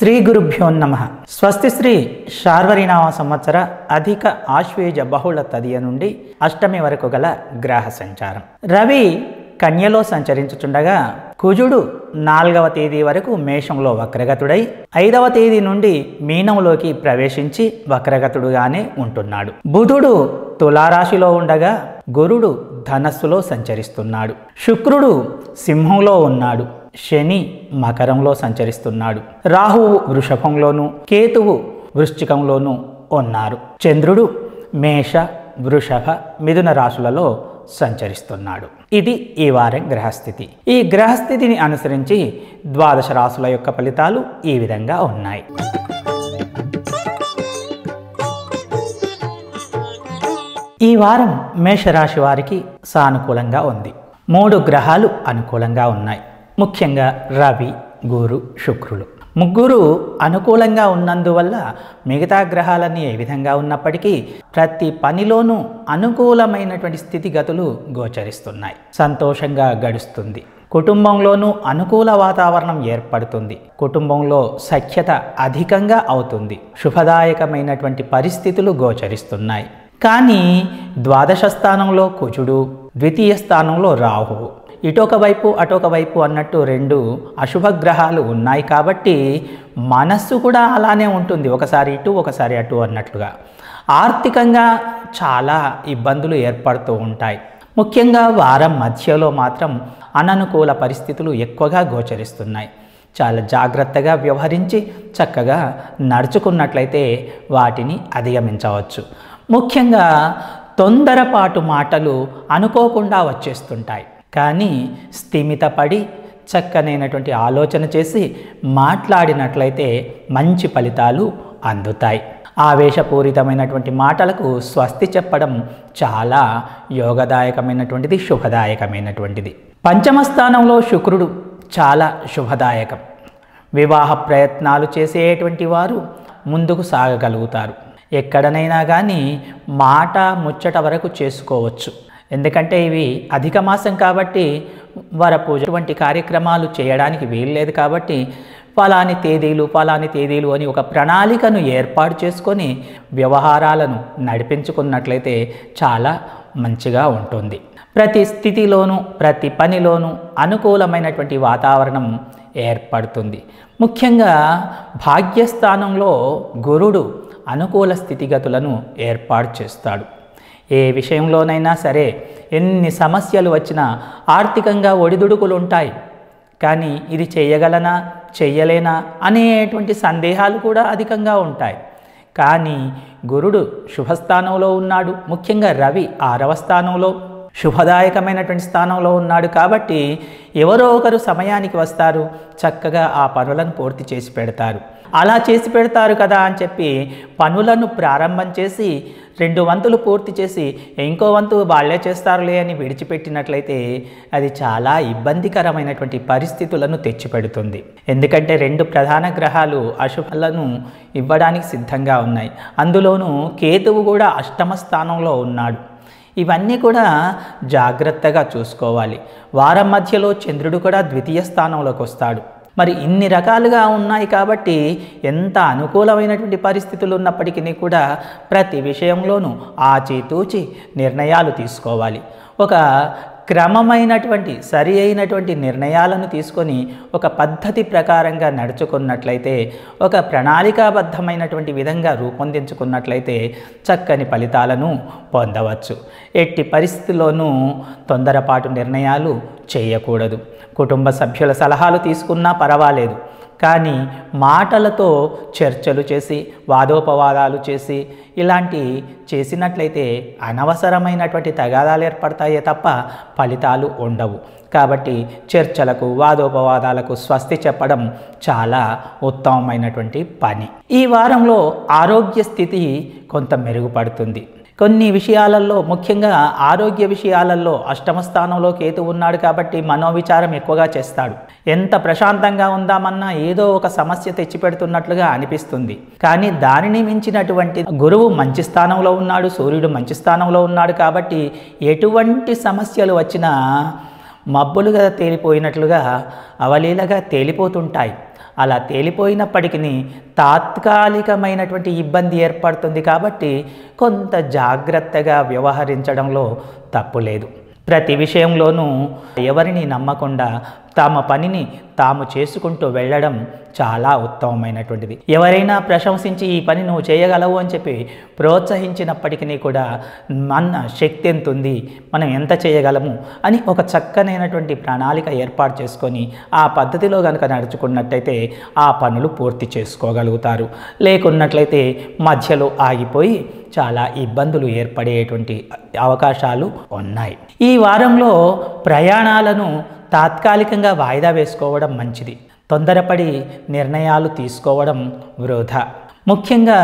శ్రీ గురుభ్యో నమ స్వస్తి శ్రీ శార్వరినామ సంవత్సర అధిక ఆశ్వేజ బహుళ తదియ నుండి అష్టమి వరకు గల గ్రహ సంచారం రవి కన్యలో సంచరించుచుండగా కుజుడు నాలుగవ తేదీ వరకు మేషంలో వక్రగతుడై ఐదవ తేదీ నుండి మీనంలోకి ప్రవేశించి వక్రగతుడుగానే ఉంటున్నాడు బుధుడు తులారాశిలో ఉండగా గురుడు ధనస్సులో సంచరిస్తున్నాడు శుక్రుడు సింహంలో ఉన్నాడు శని మకరంలో సంచరిస్తున్నాడు రాహువు వృషభంలోను కేతువు వృశ్చికంలోనూ ఉన్నారు చంద్రుడు మేష వృషభ మిథున రాశులలో సంచరిస్తున్నాడు ఇది ఈ వారం గ్రహస్థితి ఈ గ్రహస్థితిని అనుసరించి ద్వాదశ రాశుల యొక్క ఫలితాలు ఈ విధంగా ఉన్నాయి ఈ వారం మేషరాశి వారికి సానుకూలంగా ఉంది మూడు గ్రహాలు అనుకూలంగా ఉన్నాయి ముఖ్యంగా రవి గురు శుక్రులు ముగ్గురు అనుకూలంగా ఉన్నందువల్ల మిగతా గ్రహాలన్నీ ఏ విధంగా ఉన్నప్పటికీ ప్రతి పనిలోనూ అనుకూలమైనటువంటి స్థితిగతులు గోచరిస్తున్నాయి సంతోషంగా గడుస్తుంది కుటుంబంలోనూ అనుకూల వాతావరణం ఏర్పడుతుంది కుటుంబంలో సఖ్యత అధికంగా అవుతుంది శుభదాయకమైనటువంటి పరిస్థితులు గోచరిస్తున్నాయి కానీ ద్వాదశ స్థానంలో కుజుడు ద్వితీయ స్థానంలో రాహువు ఇటొక వైపు అటొక వైపు అన్నట్టు రెండు అశుభ గ్రహాలు ఉన్నాయి కాబట్టి మనస్సు కూడా అలానే ఉంటుంది ఒకసారి ఇటు ఒకసారి అటు అన్నట్లుగా ఆర్థికంగా చాలా ఇబ్బందులు ఏర్పడుతూ ఉంటాయి ముఖ్యంగా వారం మధ్యలో మాత్రం అననుకూల పరిస్థితులు ఎక్కువగా గోచరిస్తున్నాయి చాలా జాగ్రత్తగా వ్యవహరించి చక్కగా నడుచుకున్నట్లయితే వాటిని అధిగమించవచ్చు ముఖ్యంగా తొందరపాటు మాటలు అనుకోకుండా వచ్చేస్తుంటాయి కానీ స్థిమితపడి చక్కనైనటువంటి ఆలోచన చేసి మాట్లాడినట్లయితే మంచి ఫలితాలు అందుతాయి ఆవేశపూరితమైనటువంటి మాటలకు స్వస్తి చెప్పడం చాలా యోగదాయకమైనటువంటిది శుభదాయకమైనటువంటిది పంచమ స్థానంలో శుక్రుడు చాలా శుభదాయకం వివాహ ప్రయత్నాలు చేసేటువంటి వారు ముందుకు సాగగలుగుతారు ఎక్కడనైనా కానీ మాట ముచ్చట వరకు చేసుకోవచ్చు ఎందుకంటే ఇవి అధిక మాసం కాబట్టి వరపూజ వంటి కార్యక్రమాలు చేయడానికి వీల్లేదు కాబట్టి పలాని తేదీలు పలాని తేదీలు అని ఒక ప్రణాళికను ఏర్పాటు చేసుకొని వ్యవహారాలను నడిపించుకున్నట్లయితే చాలా మంచిగా ఉంటుంది ప్రతి స్థితిలోనూ ప్రతి పనిలోనూ అనుకూలమైనటువంటి వాతావరణం ఏర్పడుతుంది ముఖ్యంగా భాగ్యస్థానంలో గురుడు అనుకూల స్థితిగతులను ఏర్పాటు చేస్తాడు ఏ విషయంలోనైనా సరే ఎన్ని సమస్యలు వచ్చినా ఆర్థికంగా ఒడిదుడుకులు ఉంటాయి కానీ ఇది చేయగలనా చెయ్యలేనా అనేటువంటి సందేహాలు కూడా అధికంగా ఉంటాయి కానీ గురుడు శుభస్థానంలో ఉన్నాడు ముఖ్యంగా రవి ఆరవ స్థానంలో శుభదాయకమైనటువంటి స్థానంలో ఉన్నాడు కాబట్టి ఎవరో ఒకరు సమయానికి వస్తారు చక్కగా ఆ పనులను పూర్తి చేసి పెడతారు అలా చేసి పెడతారు కదా అని చెప్పి పనులను ప్రారంభం చేసి రెండు వంతులు పూర్తి చేసి ఇంకో వంతు వాళ్ళే చేస్తారులే అని విడిచిపెట్టినట్లయితే అది చాలా ఇబ్బందికరమైనటువంటి పరిస్థితులను తెచ్చిపెడుతుంది ఎందుకంటే రెండు ప్రధాన గ్రహాలు అశుభలను ఇవ్వడానికి సిద్ధంగా ఉన్నాయి అందులోనూ కేతువు కూడా అష్టమ స్థానంలో ఉన్నాడు ఇవన్నీ కూడా జాగ్రత్తగా చూసుకోవాలి వారం మధ్యలో చంద్రుడు కూడా ద్వితీయ స్థానంలోకి వస్తాడు మరి ఇన్ని రకాలుగా ఉన్నాయి కాబట్టి ఎంత అనుకూలమైనటువంటి పరిస్థితులు ఉన్నప్పటికీ కూడా ప్రతి విషయంలోనూ ఆచితూచి నిర్ణయాలు తీసుకోవాలి ఒక క్రమమైనటువంటి సరి అయినటువంటి నిర్ణయాలను తీసుకొని ఒక పద్ధతి ప్రకారంగా నడుచుకున్నట్లయితే ఒక ప్రణాళికాబద్ధమైనటువంటి విధంగా రూపొందించుకున్నట్లయితే చక్కని ఫలితాలను పొందవచ్చు ఎట్టి పరిస్థితుల్లోనూ తొందరపాటు నిర్ణయాలు చేయకూడదు కుటుంబ సభ్యుల సలహాలు తీసుకున్నా పర్వాలేదు కానీ మాటలతో చర్చలు చేసి వాదోపవాదాలు చేసి ఇలాంటి చేసినట్లయితే అనవసరమైనటువంటి తగాదాలు ఏర్పడతాయే తప్ప ఫలితాలు ఉండవు కాబట్టి చర్చలకు వాదోపవాదాలకు స్వస్తి చెప్పడం చాలా ఉత్తమమైనటువంటి పని ఈ వారంలో ఆరోగ్య స్థితి కొంత మెరుగుపడుతుంది కొన్ని విషయాలలో ముఖ్యంగా ఆరోగ్య విషయాలలో అష్టమ స్థానంలో కేతు ఉన్నాడు కాబట్టి మనోవిచారం ఎక్కువగా చేస్తాడు ఎంత ప్రశాంతంగా ఉందామన్నా ఏదో ఒక సమస్య తెచ్చిపెడుతున్నట్లుగా అనిపిస్తుంది కానీ దానిని మించినటువంటి గురువు మంచి స్థానంలో ఉన్నాడు సూర్యుడు మంచి స్థానంలో ఉన్నాడు కాబట్టి ఎటువంటి సమస్యలు వచ్చినా మబ్బులుగా తేలిపోయినట్లుగా అవలీలగా తేలిపోతుంటాయి అలా తేలిపోయినప్పటికీ తాత్కాలికమైనటువంటి ఇబ్బంది ఏర్పడుతుంది కాబట్టి కొంత జాగ్రత్తగా వ్యవహరించడంలో తప్పు లేదు ప్రతి విషయంలోనూ ఎవరిని నమ్మకుండా తమ పనిని తాము చేసుకుంటూ వెళ్ళడం చాలా ఉత్తమమైనటువంటిది ఎవరైనా ప్రశంసించి ఈ పని నువ్వు చేయగలవు అని చెప్పి ప్రోత్సహించినప్పటికీ కూడా మన శక్తి ఎంత ఉంది మనం ఎంత చేయగలము అని ఒక చక్కనైనటువంటి ప్రణాళిక ఏర్పాటు చేసుకొని ఆ పద్ధతిలో కనుక నడుచుకున్నట్టయితే ఆ పనులు పూర్తి చేసుకోగలుగుతారు లేకున్నట్లయితే మధ్యలో ఆగిపోయి చాలా ఇబ్బందులు ఏర్పడేటువంటి అవకాశాలు ఉన్నాయి ఈ వారంలో ప్రయాణాలను తాత్కాలికంగా వాయిదా వేసుకోవడం మంచిది తొందరపడి నిర్ణయాలు తీసుకోవడం వృధా ముఖ్యంగా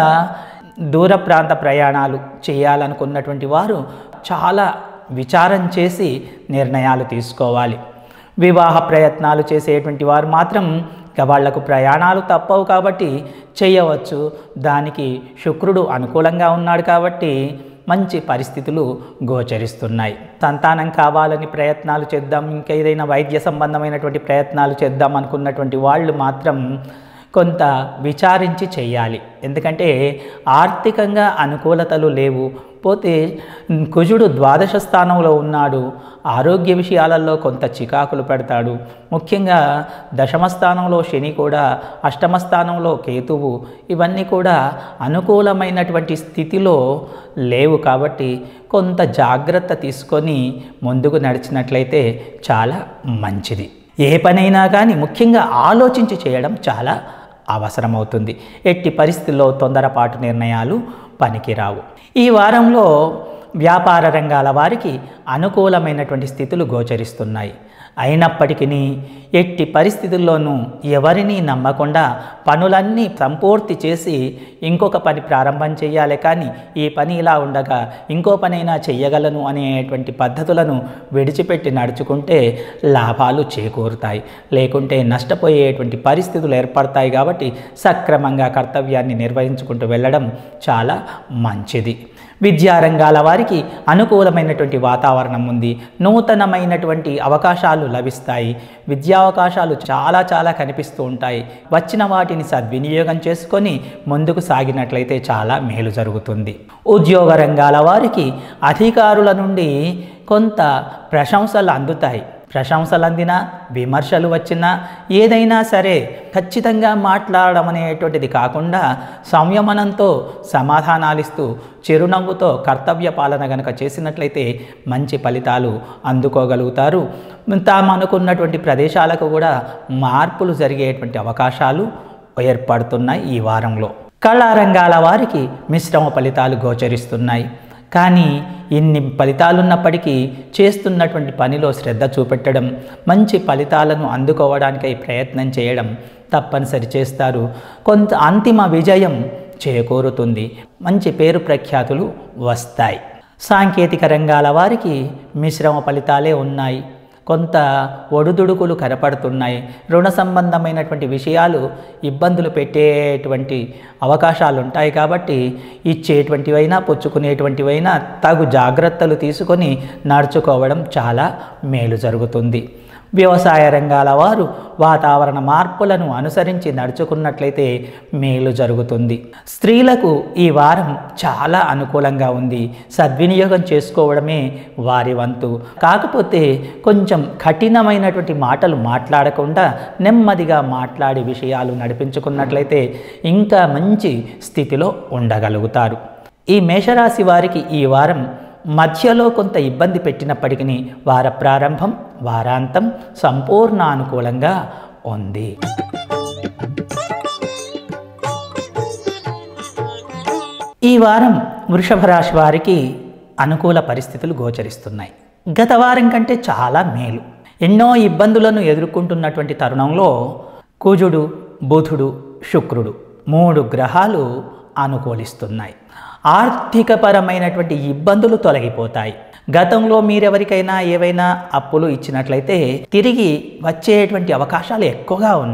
దూర ప్రాంత ప్రయాణాలు చేయాలనుకున్నటువంటి వారు చాలా విచారం చేసి నిర్ణయాలు తీసుకోవాలి వివాహ ప్రయత్నాలు చేసేటువంటి వారు మాత్రం ఇక వాళ్లకు ప్రయాణాలు తప్పవు కాబట్టి చేయవచ్చు దానికి శుక్రుడు అనుకూలంగా ఉన్నాడు కాబట్టి మంచి పరిస్థితులు గోచరిస్తున్నాయి సంతానం కావాలని ప్రయత్నాలు చేద్దాం ఇంకా ఏదైనా వైద్య సంబంధమైనటువంటి ప్రయత్నాలు చేద్దాం అనుకున్నటువంటి వాళ్ళు మాత్రం కొంత విచారించి చేయాలి ఎందుకంటే ఆర్థికంగా అనుకూలతలు లేవు పోతే కుజుడు ద్వాదశ స్థానంలో ఉన్నాడు ఆరోగ్య విషయాలలో కొంత చికాకులు పెడతాడు ముఖ్యంగా దశమ స్థానంలో శని కూడా అష్టమ స్థానంలో కేతువు ఇవన్నీ కూడా అనుకూలమైనటువంటి స్థితిలో లేవు కాబట్టి కొంత జాగ్రత్త తీసుకొని ముందుకు నడిచినట్లయితే చాలా మంచిది ఏ పనైనా కానీ ముఖ్యంగా ఆలోచించి చేయడం చాలా అవసరమవుతుంది ఎట్టి పరిస్థితుల్లో తొందరపాటు నిర్ణయాలు పనికిరావు ఈ వారంలో వ్యాపార రంగాల వారికి అనుకూలమైనటువంటి స్థితులు గోచరిస్తున్నాయి అయినప్పటికీ ఎట్టి పరిస్థితుల్లోనూ ఎవరిని నమ్మకుండా పనులన్నీ సంపూర్తి చేసి ఇంకొక పని ప్రారంభం చేయాలి కానీ ఈ పని ఇలా ఉండగా ఇంకో పనైనా చెయ్యగలను అనేటువంటి పద్ధతులను విడిచిపెట్టి నడుచుకుంటే లాభాలు చేకూరుతాయి లేకుంటే నష్టపోయేటువంటి పరిస్థితులు ఏర్పడతాయి కాబట్టి సక్రమంగా కర్తవ్యాన్ని నిర్వహించుకుంటూ వెళ్ళడం చాలా మంచిది విద్యారంగాల వారికి అనుకూలమైనటువంటి వాతావరణం ఉంది నూతనమైనటువంటి అవకాశాలు లభిస్తాయి విద్యావకాశాలు చాలా చాలా కనిపిస్తూ ఉంటాయి వచ్చిన వాటిని సద్వినియోగం చేసుకొని ముందుకు సాగినట్లయితే చాలా మేలు జరుగుతుంది ఉద్యోగ రంగాల వారికి అధికారుల నుండి కొంత ప్రశంసలు అందుతాయి ప్రశంసలు అందినా విమర్శలు వచ్చినా ఏదైనా సరే ఖచ్చితంగా మాట్లాడడం అనేటువంటిది కాకుండా సంయమనంతో సమాధానాలిస్తూ చిరునవ్వుతో కర్తవ్య పాలన గనక చేసినట్లయితే మంచి ఫలితాలు అందుకోగలుగుతారు తాము అనుకున్నటువంటి ప్రదేశాలకు కూడా మార్పులు జరిగేటువంటి అవకాశాలు ఏర్పడుతున్నాయి ఈ వారంలో కళారంగాల వారికి మిశ్రమ ఫలితాలు గోచరిస్తున్నాయి కానీ ఇన్ని ఫలితాలున్నప్పటికీ చేస్తున్నటువంటి పనిలో శ్రద్ధ చూపెట్టడం మంచి ఫలితాలను అందుకోవడానికై ప్రయత్నం చేయడం తప్పనిసరి చేస్తారు కొంత అంతిమ విజయం చేకూరుతుంది మంచి పేరు ప్రఖ్యాతులు వస్తాయి సాంకేతిక రంగాల వారికి మిశ్రమ ఫలితాలే ఉన్నాయి కొంత ఒడుదుడుకులు కనపడుతున్నాయి రుణ సంబంధమైనటువంటి విషయాలు ఇబ్బందులు పెట్టేటువంటి అవకాశాలు ఉంటాయి కాబట్టి ఇచ్చేటువంటివైనా పుచ్చుకునేటువంటివైనా తగు జాగ్రత్తలు తీసుకొని నడుచుకోవడం చాలా మేలు జరుగుతుంది వ్యవసాయ రంగాల వారు వాతావరణ మార్పులను అనుసరించి నడుచుకున్నట్లయితే మేలు జరుగుతుంది స్త్రీలకు ఈ వారం చాలా అనుకూలంగా ఉంది సద్వినియోగం చేసుకోవడమే వారి వంతు కాకపోతే కొంచెం కఠినమైనటువంటి మాటలు మాట్లాడకుండా నెమ్మదిగా మాట్లాడి విషయాలు నడిపించుకున్నట్లయితే ఇంకా మంచి స్థితిలో ఉండగలుగుతారు ఈ మేషరాశి వారికి ఈ వారం మధ్యలో కొంత ఇబ్బంది పెట్టినప్పటికీ వార ప్రారంభం వారాంతం సంపూర్ణ అనుకూలంగా ఉంది ఈ వారం వృషభ రాశి వారికి అనుకూల పరిస్థితులు గోచరిస్తున్నాయి గత వారం కంటే చాలా మేలు ఎన్నో ఇబ్బందులను ఎదుర్కొంటున్నటువంటి తరుణంలో కుజుడు బుధుడు శుక్రుడు మూడు గ్రహాలు అనుకూలిస్తున్నాయి ఆర్థికపరమైనటువంటి ఇబ్బందులు తొలగిపోతాయి గతంలో మీరెవరికైనా ఏవైనా అప్పులు ఇచ్చినట్లయితే తిరిగి వచ్చేటువంటి అవకాశాలు ఎక్కువగా ఉన్నాయి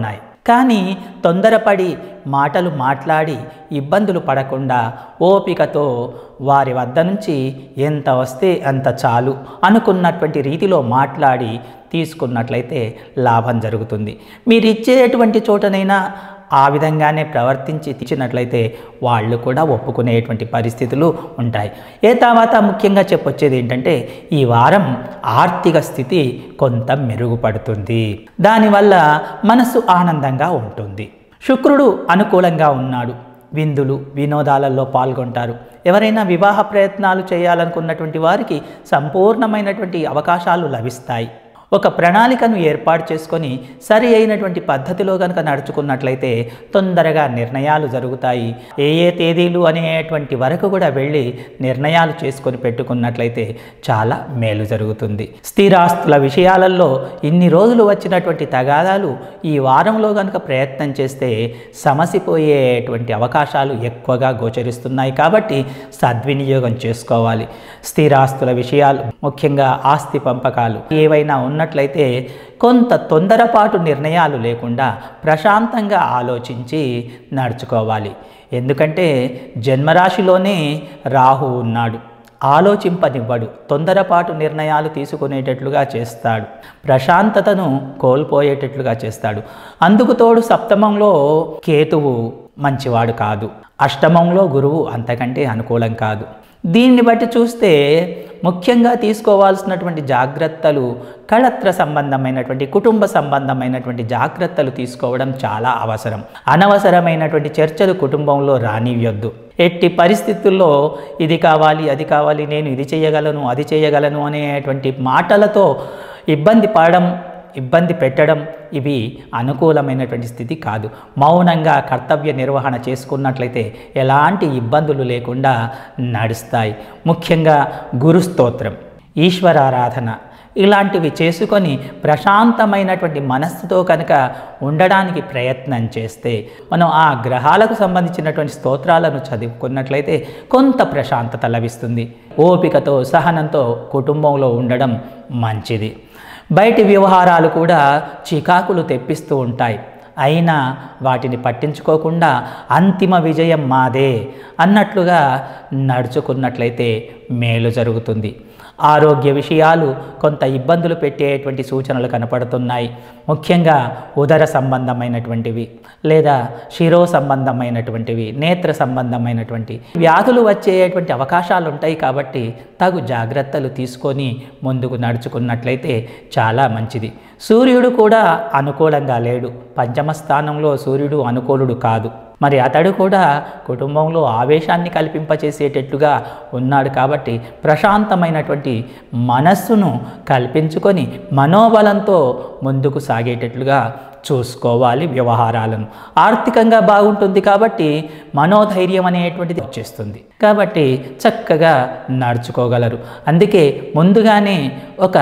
కానీ తొందరపడి మాటలు మాట్లాడి ఇబ్బందులు పడకుండా ఓపికతో వారి వద్ద నుంచి ఎంత వస్తే అంత చాలు అనుకున్నటువంటి రీతిలో మాట్లాడి తీసుకున్నట్లయితే లాభం జరుగుతుంది మీరు ఇచ్చేటువంటి చోటనైనా ఆ విధంగానే ప్రవర్తించి ఇచ్చినట్లయితే వాళ్ళు కూడా ఒప్పుకునేటువంటి పరిస్థితులు ఉంటాయి ఏ తర్వాత ముఖ్యంగా చెప్పొచ్చేది ఏంటంటే ఈ వారం ఆర్థిక స్థితి కొంత మెరుగుపడుతుంది దానివల్ల మనసు ఆనందంగా ఉంటుంది శుక్రుడు అనుకూలంగా ఉన్నాడు విందులు వినోదాలలో పాల్గొంటారు ఎవరైనా వివాహ ప్రయత్నాలు చేయాలనుకున్నటువంటి వారికి సంపూర్ణమైనటువంటి అవకాశాలు లభిస్తాయి ఒక ప్రణాళికను ఏర్పాటు చేసుకొని సరి అయినటువంటి పద్ధతిలో కనుక నడుచుకున్నట్లయితే తొందరగా నిర్ణయాలు జరుగుతాయి ఏ ఏ తేదీలు అనేటువంటి వరకు కూడా వెళ్ళి నిర్ణయాలు చేసుకొని పెట్టుకున్నట్లయితే చాలా మేలు జరుగుతుంది స్థిరాస్తుల విషయాలలో ఇన్ని రోజులు వచ్చినటువంటి తగాదాలు ఈ వారంలో కనుక ప్రయత్నం చేస్తే సమసిపోయేటువంటి అవకాశాలు ఎక్కువగా గోచరిస్తున్నాయి కాబట్టి సద్వినియోగం చేసుకోవాలి స్థిరాస్తుల విషయాలు ముఖ్యంగా ఆస్తి పంపకాలు ఏవైనా ఉన్నట్లయితే కొంత తొందరపాటు నిర్ణయాలు లేకుండా ప్రశాంతంగా ఆలోచించి నడుచుకోవాలి ఎందుకంటే జన్మరాశిలోనే రాహు ఉన్నాడు ఆలోచింపనివ్వడు తొందరపాటు నిర్ణయాలు తీసుకునేటట్లుగా చేస్తాడు ప్రశాంతతను కోల్పోయేటట్లుగా చేస్తాడు అందుకు తోడు సప్తమంలో కేతువు మంచివాడు కాదు అష్టమంలో గురువు అంతకంటే అనుకూలం కాదు దీన్ని బట్టి చూస్తే ముఖ్యంగా తీసుకోవాల్సినటువంటి జాగ్రత్తలు కళత్ర సంబంధమైనటువంటి కుటుంబ సంబంధమైనటువంటి జాగ్రత్తలు తీసుకోవడం చాలా అవసరం అనవసరమైనటువంటి చర్చలు కుటుంబంలో రానివ్యొద్దు ఎట్టి పరిస్థితుల్లో ఇది కావాలి అది కావాలి నేను ఇది చేయగలను అది చేయగలను అనేటువంటి మాటలతో ఇబ్బంది పడడం ఇబ్బంది పెట్టడం ఇవి అనుకూలమైనటువంటి స్థితి కాదు మౌనంగా కర్తవ్య నిర్వహణ చేసుకున్నట్లయితే ఎలాంటి ఇబ్బందులు లేకుండా నడుస్తాయి ముఖ్యంగా గురుస్తోత్రం ఈశ్వరారాధన ఇలాంటివి చేసుకొని ప్రశాంతమైనటువంటి మనస్సుతో కనుక ఉండడానికి ప్రయత్నం చేస్తే మనం ఆ గ్రహాలకు సంబంధించినటువంటి స్తోత్రాలను చదువుకున్నట్లయితే కొంత ప్రశాంతత లభిస్తుంది ఓపికతో సహనంతో కుటుంబంలో ఉండడం మంచిది బయటి వ్యవహారాలు కూడా చికాకులు తెప్పిస్తూ ఉంటాయి అయినా వాటిని పట్టించుకోకుండా అంతిమ విజయం మాదే అన్నట్లుగా నడుచుకున్నట్లయితే మేలు జరుగుతుంది ఆరోగ్య విషయాలు కొంత ఇబ్బందులు పెట్టేటువంటి సూచనలు కనపడుతున్నాయి ముఖ్యంగా ఉదర సంబంధమైనటువంటివి లేదా శిరో సంబంధమైనటువంటివి నేత్ర సంబంధమైనటువంటి వ్యాధులు వచ్చేటువంటి అవకాశాలు ఉంటాయి కాబట్టి తగు జాగ్రత్తలు తీసుకొని ముందుకు నడుచుకున్నట్లయితే చాలా మంచిది సూర్యుడు కూడా అనుకూలంగా లేడు పంచమ స్థానంలో సూర్యుడు అనుకూలుడు కాదు మరి అతడు కూడా కుటుంబంలో ఆవేశాన్ని కల్పింపచేసేటట్లుగా ఉన్నాడు కాబట్టి ప్రశాంతమైనటువంటి మనస్సును కల్పించుకొని మనోబలంతో ముందుకు సాగేటట్లుగా చూసుకోవాలి వ్యవహారాలను ఆర్థికంగా బాగుంటుంది కాబట్టి మనోధైర్యం అనేటువంటిది వచ్చేస్తుంది కాబట్టి చక్కగా నడుచుకోగలరు అందుకే ముందుగానే ఒక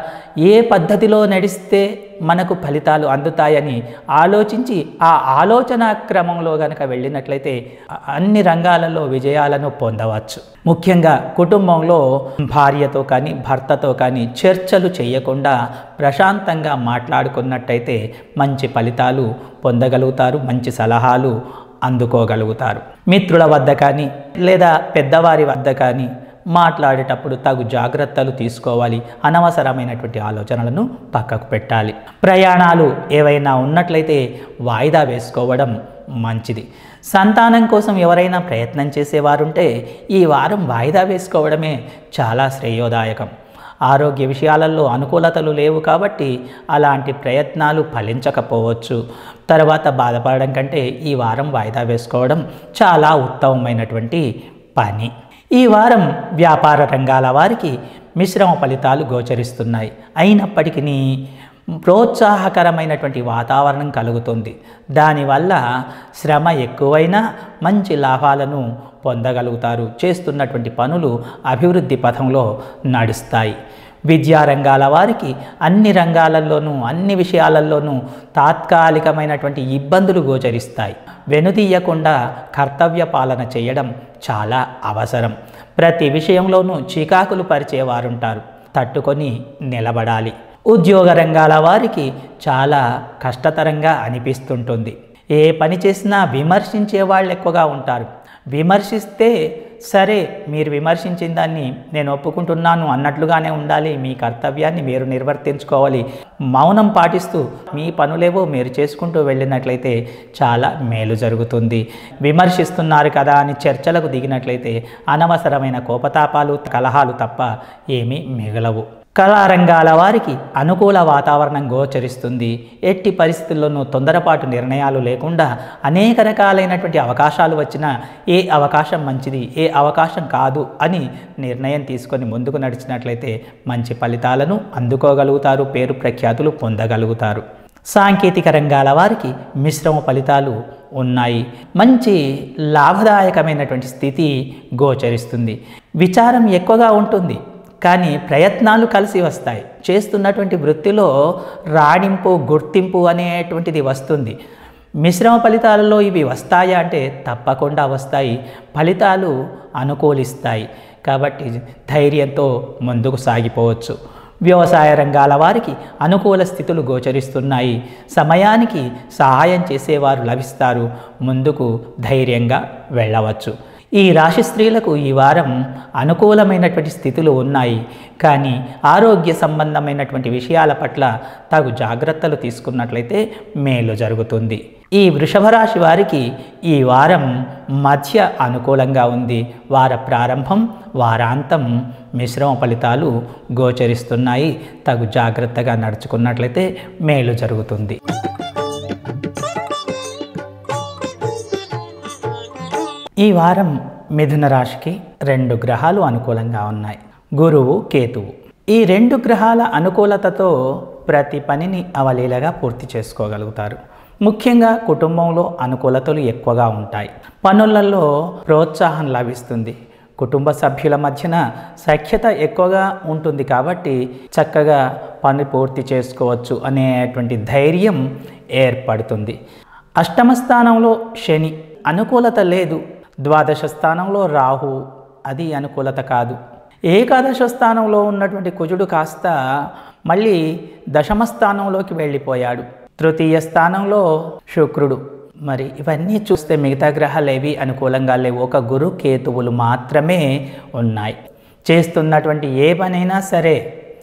ఏ పద్ధతిలో నడిస్తే మనకు ఫలితాలు అందుతాయని ఆలోచించి ఆ ఆలోచన క్రమంలో గనక వెళ్ళినట్లయితే అన్ని రంగాలలో విజయాలను పొందవచ్చు ముఖ్యంగా కుటుంబంలో భార్యతో కానీ భర్తతో కానీ చర్చలు చేయకుండా ప్రశాంతంగా మాట్లాడుకున్నట్టయితే మంచి ఫలితాలు పొందగలుగుతారు మంచి సలహాలు అందుకోగలుగుతారు మిత్రుల వద్ద కానీ లేదా పెద్దవారి వద్ద కానీ మాట్లాడేటప్పుడు తగు జాగ్రత్తలు తీసుకోవాలి అనవసరమైనటువంటి ఆలోచనలను పక్కకు పెట్టాలి ప్రయాణాలు ఏవైనా ఉన్నట్లయితే వాయిదా వేసుకోవడం మంచిది సంతానం కోసం ఎవరైనా ప్రయత్నం చేసేవారుంటే ఈ వారం వాయిదా వేసుకోవడమే చాలా శ్రేయోదాయకం ఆరోగ్య విషయాలలో అనుకూలతలు లేవు కాబట్టి అలాంటి ప్రయత్నాలు ఫలించకపోవచ్చు తర్వాత బాధపడడం కంటే ఈ వారం వాయిదా వేసుకోవడం చాలా ఉత్తమమైనటువంటి పని ఈ వారం వ్యాపార రంగాల వారికి మిశ్రమ ఫలితాలు గోచరిస్తున్నాయి అయినప్పటికీ ప్రోత్సాహకరమైనటువంటి వాతావరణం కలుగుతుంది దానివల్ల శ్రమ ఎక్కువైనా మంచి లాభాలను పొందగలుగుతారు చేస్తున్నటువంటి పనులు అభివృద్ధి పథంలో నడుస్తాయి విద్యారంగాల వారికి అన్ని రంగాలలోనూ అన్ని విషయాలలోనూ తాత్కాలికమైనటువంటి ఇబ్బందులు గోచరిస్తాయి వెనుదీయకుండా కర్తవ్య పాలన చేయడం చాలా అవసరం ప్రతి విషయంలోనూ చికాకులు పరిచేవారుంటారు తట్టుకొని నిలబడాలి ఉద్యోగ రంగాల వారికి చాలా కష్టతరంగా అనిపిస్తుంటుంది ఏ పని చేసినా విమర్శించే వాళ్ళు ఎక్కువగా ఉంటారు విమర్శిస్తే సరే మీరు విమర్శించిన దాన్ని నేను ఒప్పుకుంటున్నాను అన్నట్లుగానే ఉండాలి మీ కర్తవ్యాన్ని మీరు నిర్వర్తించుకోవాలి మౌనం పాటిస్తూ మీ పనులేవో మీరు చేసుకుంటూ వెళ్ళినట్లయితే చాలా మేలు జరుగుతుంది విమర్శిస్తున్నారు కదా అని చర్చలకు దిగినట్లయితే అనవసరమైన కోపతాపాలు కలహాలు తప్ప ఏమీ మిగలవు కళారంగాల వారికి అనుకూల వాతావరణం గోచరిస్తుంది ఎట్టి పరిస్థితుల్లోనూ తొందరపాటు నిర్ణయాలు లేకుండా అనేక రకాలైనటువంటి అవకాశాలు వచ్చినా ఏ అవకాశం మంచిది ఏ అవకాశం కాదు అని నిర్ణయం తీసుకొని ముందుకు నడిచినట్లయితే మంచి ఫలితాలను అందుకోగలుగుతారు పేరు ప్రఖ్యాతులు పొందగలుగుతారు సాంకేతిక రంగాల వారికి మిశ్రమ ఫలితాలు ఉన్నాయి మంచి లాభదాయకమైనటువంటి స్థితి గోచరిస్తుంది విచారం ఎక్కువగా ఉంటుంది కానీ ప్రయత్నాలు కలిసి వస్తాయి చేస్తున్నటువంటి వృత్తిలో రాణింపు గుర్తింపు అనేటువంటిది వస్తుంది మిశ్రమ ఫలితాలలో ఇవి వస్తాయా అంటే తప్పకుండా వస్తాయి ఫలితాలు అనుకూలిస్తాయి కాబట్టి ధైర్యంతో ముందుకు సాగిపోవచ్చు వ్యవసాయ రంగాల వారికి అనుకూల స్థితులు గోచరిస్తున్నాయి సమయానికి సహాయం చేసేవారు లభిస్తారు ముందుకు ధైర్యంగా వెళ్ళవచ్చు ఈ రాశి స్త్రీలకు ఈ వారం అనుకూలమైనటువంటి స్థితులు ఉన్నాయి కానీ ఆరోగ్య సంబంధమైనటువంటి విషయాల పట్ల తగు జాగ్రత్తలు తీసుకున్నట్లయితే మేలు జరుగుతుంది ఈ వృషభ రాశి వారికి ఈ వారం మధ్య అనుకూలంగా ఉంది వార ప్రారంభం వారాంతం మిశ్రమ ఫలితాలు గోచరిస్తున్నాయి తగు జాగ్రత్తగా నడుచుకున్నట్లయితే మేలు జరుగుతుంది ఈ వారం మిథున రాశికి రెండు గ్రహాలు అనుకూలంగా ఉన్నాయి గురువు కేతువు ఈ రెండు గ్రహాల అనుకూలతతో ప్రతి పనిని అవలీలగా పూర్తి చేసుకోగలుగుతారు ముఖ్యంగా కుటుంబంలో అనుకూలతలు ఎక్కువగా ఉంటాయి పనులలో ప్రోత్సాహం లభిస్తుంది కుటుంబ సభ్యుల మధ్యన సఖ్యత ఎక్కువగా ఉంటుంది కాబట్టి చక్కగా పని పూర్తి చేసుకోవచ్చు అనేటువంటి ధైర్యం ఏర్పడుతుంది అష్టమ స్థానంలో శని అనుకూలత లేదు ద్వాదశ స్థానంలో రాహు అది అనుకూలత కాదు ఏకాదశ స్థానంలో ఉన్నటువంటి కుజుడు కాస్త మళ్ళీ దశమ స్థానంలోకి వెళ్ళిపోయాడు తృతీయ స్థానంలో శుక్రుడు మరి ఇవన్నీ చూస్తే మిగతా గ్రహాలు ఏవి అనుకూలంగా లేవు ఒక గురు కేతువులు మాత్రమే ఉన్నాయి చేస్తున్నటువంటి ఏ పనైనా సరే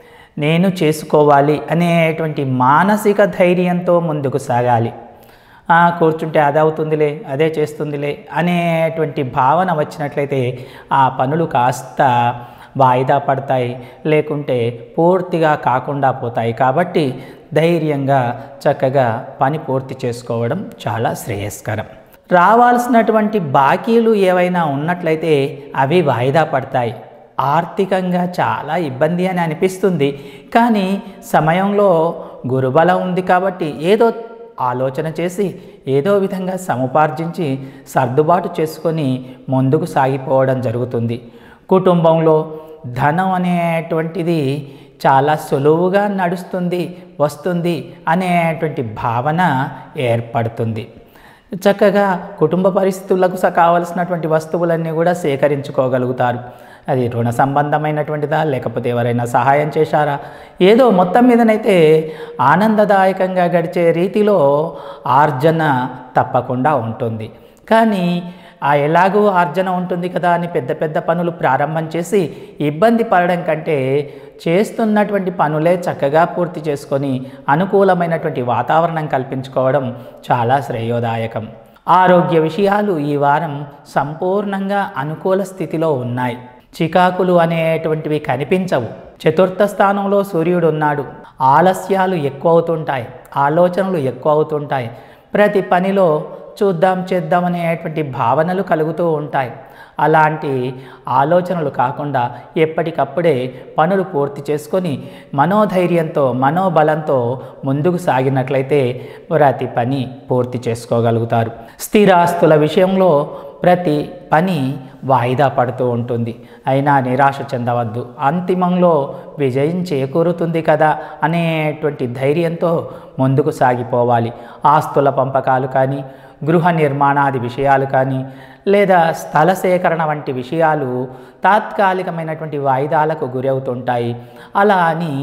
నేను చేసుకోవాలి అనేటువంటి మానసిక ధైర్యంతో ముందుకు సాగాలి "ఆ, కూర్చుంటే అదే అవుతుందిలే అదే చేస్తుందిలే అనేటువంటి భావన వచ్చినట్లయితే ఆ పనులు కాస్త వాయిదా పడతాయి లేకుంటే పూర్తిగా కాకుండా పోతాయి కాబట్టి ధైర్యంగా చక్కగా పని పూర్తి చేసుకోవడం చాలా శ్రేయస్కరం రావాల్సినటువంటి బాకీలు ఏవైనా ఉన్నట్లయితే అవి వాయిదా పడతాయి ఆర్థికంగా చాలా ఇబ్బంది అని అనిపిస్తుంది కానీ సమయంలో గురుబలం ఉంది కాబట్టి ఏదో ఆలోచన చేసి ఏదో విధంగా సముపార్జించి సర్దుబాటు చేసుకొని ముందుకు సాగిపోవడం జరుగుతుంది కుటుంబంలో ధనం అనేటువంటిది చాలా సులువుగా నడుస్తుంది వస్తుంది అనేటువంటి భావన ఏర్పడుతుంది చక్కగా కుటుంబ పరిస్థితులకు స- కావలసినటువంటి వస్తువులన్నీ కూడా సేకరించుకోగలుగుతారు అది రుణ సంబంధమైనటువంటిదా లేకపోతే ఎవరైనా సహాయం చేశారా ఏదో మొత్తం మీదనైతే ఆనందదాయకంగా గడిచే రీతిలో ఆర్జన తప్పకుండా ఉంటుంది కానీ ఆ ఎలాగో ఆర్జన ఉంటుంది కదా అని పెద్ద పెద్ద పనులు ప్రారంభం చేసి ఇబ్బంది పడడం కంటే చేస్తున్నటువంటి పనులే చక్కగా పూర్తి చేసుకొని అనుకూలమైనటువంటి వాతావరణం కల్పించుకోవడం చాలా శ్రేయోదాయకం ఆరోగ్య విషయాలు ఈ వారం సంపూర్ణంగా అనుకూల స్థితిలో ఉన్నాయి చికాకులు అనేటువంటివి కనిపించవు చతుర్థ స్థానంలో సూర్యుడు ఉన్నాడు ఆలస్యాలు ఎక్కువ అవుతుంటాయి ఆలోచనలు ఎక్కువ అవుతుంటాయి ప్రతి పనిలో చూద్దాం చేద్దాం అనేటువంటి భావనలు కలుగుతూ ఉంటాయి అలాంటి ఆలోచనలు కాకుండా ఎప్పటికప్పుడే పనులు పూర్తి చేసుకొని మనోధైర్యంతో మనోబలంతో ముందుకు సాగినట్లయితే ప్రతి పని పూర్తి చేసుకోగలుగుతారు స్థిరాస్తుల విషయంలో ప్రతి పని వాయిదా పడుతూ ఉంటుంది అయినా నిరాశ చెందవద్దు అంతిమంలో విజయం చేకూరుతుంది కదా అనేటువంటి ధైర్యంతో ముందుకు సాగిపోవాలి ఆస్తుల పంపకాలు కానీ గృహ నిర్మాణాది విషయాలు కానీ లేదా స్థల సేకరణ వంటి విషయాలు తాత్కాలికమైనటువంటి వాయిదాలకు గురవుతుంటాయి అలా అని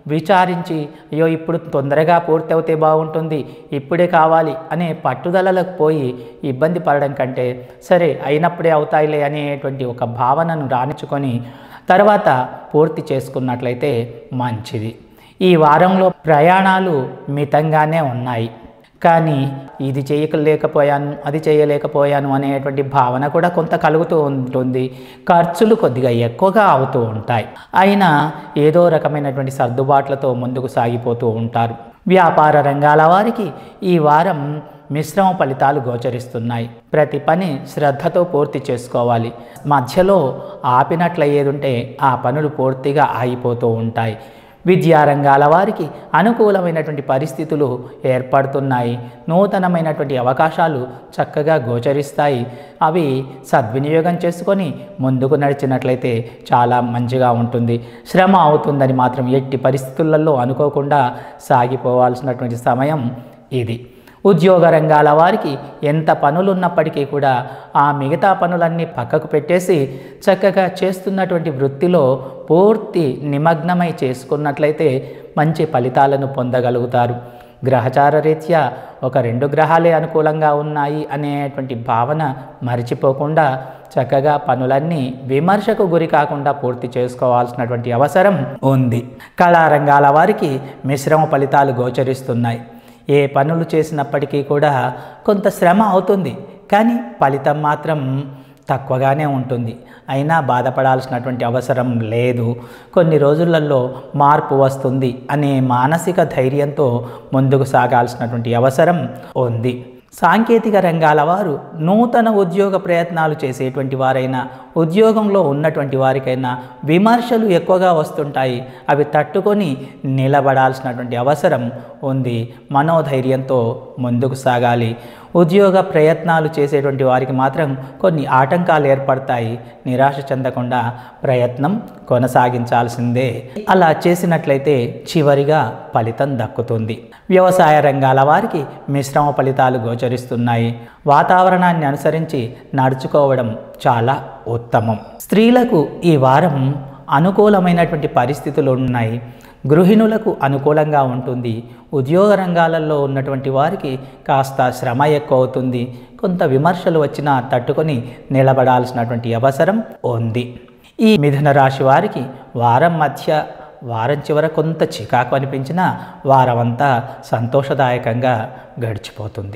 విచారించి అయ్యో ఇప్పుడు తొందరగా పూర్తి అవుతే బాగుంటుంది ఇప్పుడే కావాలి అనే పట్టుదలలకు పోయి ఇబ్బంది పడడం కంటే సరే అయినప్పుడే అవుతాయిలే అనేటువంటి ఒక భావనను రాణించుకొని తర్వాత పూర్తి చేసుకున్నట్లయితే మంచిది ఈ వారంలో ప్రయాణాలు మితంగానే ఉన్నాయి కానీ ఇది చేయలేకపోయాను అది చేయలేకపోయాను అనేటువంటి భావన కూడా కొంత కలుగుతూ ఉంటుంది ఖర్చులు కొద్దిగా ఎక్కువగా అవుతూ ఉంటాయి అయినా ఏదో రకమైనటువంటి సర్దుబాట్లతో ముందుకు సాగిపోతూ ఉంటారు వ్యాపార రంగాల వారికి ఈ వారం మిశ్రమ ఫలితాలు గోచరిస్తున్నాయి ప్రతి పని శ్రద్ధతో పూర్తి చేసుకోవాలి మధ్యలో ఆపినట్లయ్యేదుంటే ఆ పనులు పూర్తిగా ఆగిపోతూ ఉంటాయి విద్యారంగాల వారికి అనుకూలమైనటువంటి పరిస్థితులు ఏర్పడుతున్నాయి నూతనమైనటువంటి అవకాశాలు చక్కగా గోచరిస్తాయి అవి సద్వినియోగం చేసుకొని ముందుకు నడిచినట్లయితే చాలా మంచిగా ఉంటుంది శ్రమ అవుతుందని మాత్రం ఎట్టి పరిస్థితులలో అనుకోకుండా సాగిపోవాల్సినటువంటి సమయం ఇది ఉద్యోగ రంగాల వారికి ఎంత పనులున్నప్పటికీ కూడా ఆ మిగతా పనులన్నీ పక్కకు పెట్టేసి చక్కగా చేస్తున్నటువంటి వృత్తిలో పూర్తి నిమగ్నమై చేసుకున్నట్లయితే మంచి ఫలితాలను పొందగలుగుతారు గ్రహచార రీత్యా ఒక రెండు గ్రహాలే అనుకూలంగా ఉన్నాయి అనేటువంటి భావన మరిచిపోకుండా చక్కగా పనులన్నీ విమర్శకు గురి కాకుండా పూర్తి చేసుకోవాల్సినటువంటి అవసరం ఉంది కళారంగాల వారికి మిశ్రమ ఫలితాలు గోచరిస్తున్నాయి ఏ పనులు చేసినప్పటికీ కూడా కొంత శ్రమ అవుతుంది కానీ ఫలితం మాత్రం తక్కువగానే ఉంటుంది అయినా బాధపడాల్సినటువంటి అవసరం లేదు కొన్ని రోజులలో మార్పు వస్తుంది అనే మానసిక ధైర్యంతో ముందుకు సాగాల్సినటువంటి అవసరం ఉంది సాంకేతిక రంగాల వారు నూతన ఉద్యోగ ప్రయత్నాలు చేసేటువంటి వారైనా ఉద్యోగంలో ఉన్నటువంటి వారికైనా విమర్శలు ఎక్కువగా వస్తుంటాయి అవి తట్టుకొని నిలబడాల్సినటువంటి అవసరం ఉంది మనోధైర్యంతో ముందుకు సాగాలి ఉద్యోగ ప్రయత్నాలు చేసేటువంటి వారికి మాత్రం కొన్ని ఆటంకాలు ఏర్పడతాయి నిరాశ చెందకుండా ప్రయత్నం కొనసాగించాల్సిందే అలా చేసినట్లయితే చివరిగా ఫలితం దక్కుతుంది వ్యవసాయ రంగాల వారికి మిశ్రమ ఫలితాలు గోచరిస్తున్నాయి వాతావరణాన్ని అనుసరించి నడుచుకోవడం చాలా ఉత్తమం స్త్రీలకు ఈ వారం అనుకూలమైనటువంటి పరిస్థితులు ఉన్నాయి గృహిణులకు అనుకూలంగా ఉంటుంది ఉద్యోగ రంగాలలో ఉన్నటువంటి వారికి కాస్త శ్రమ ఎక్కువ అవుతుంది కొంత విమర్శలు వచ్చినా తట్టుకొని నిలబడాల్సినటువంటి అవసరం ఉంది ఈ మిథున రాశి వారికి వారం మధ్య వారం చివర కొంత చికాకు అనిపించినా వారమంతా సంతోషదాయకంగా గడిచిపోతుంది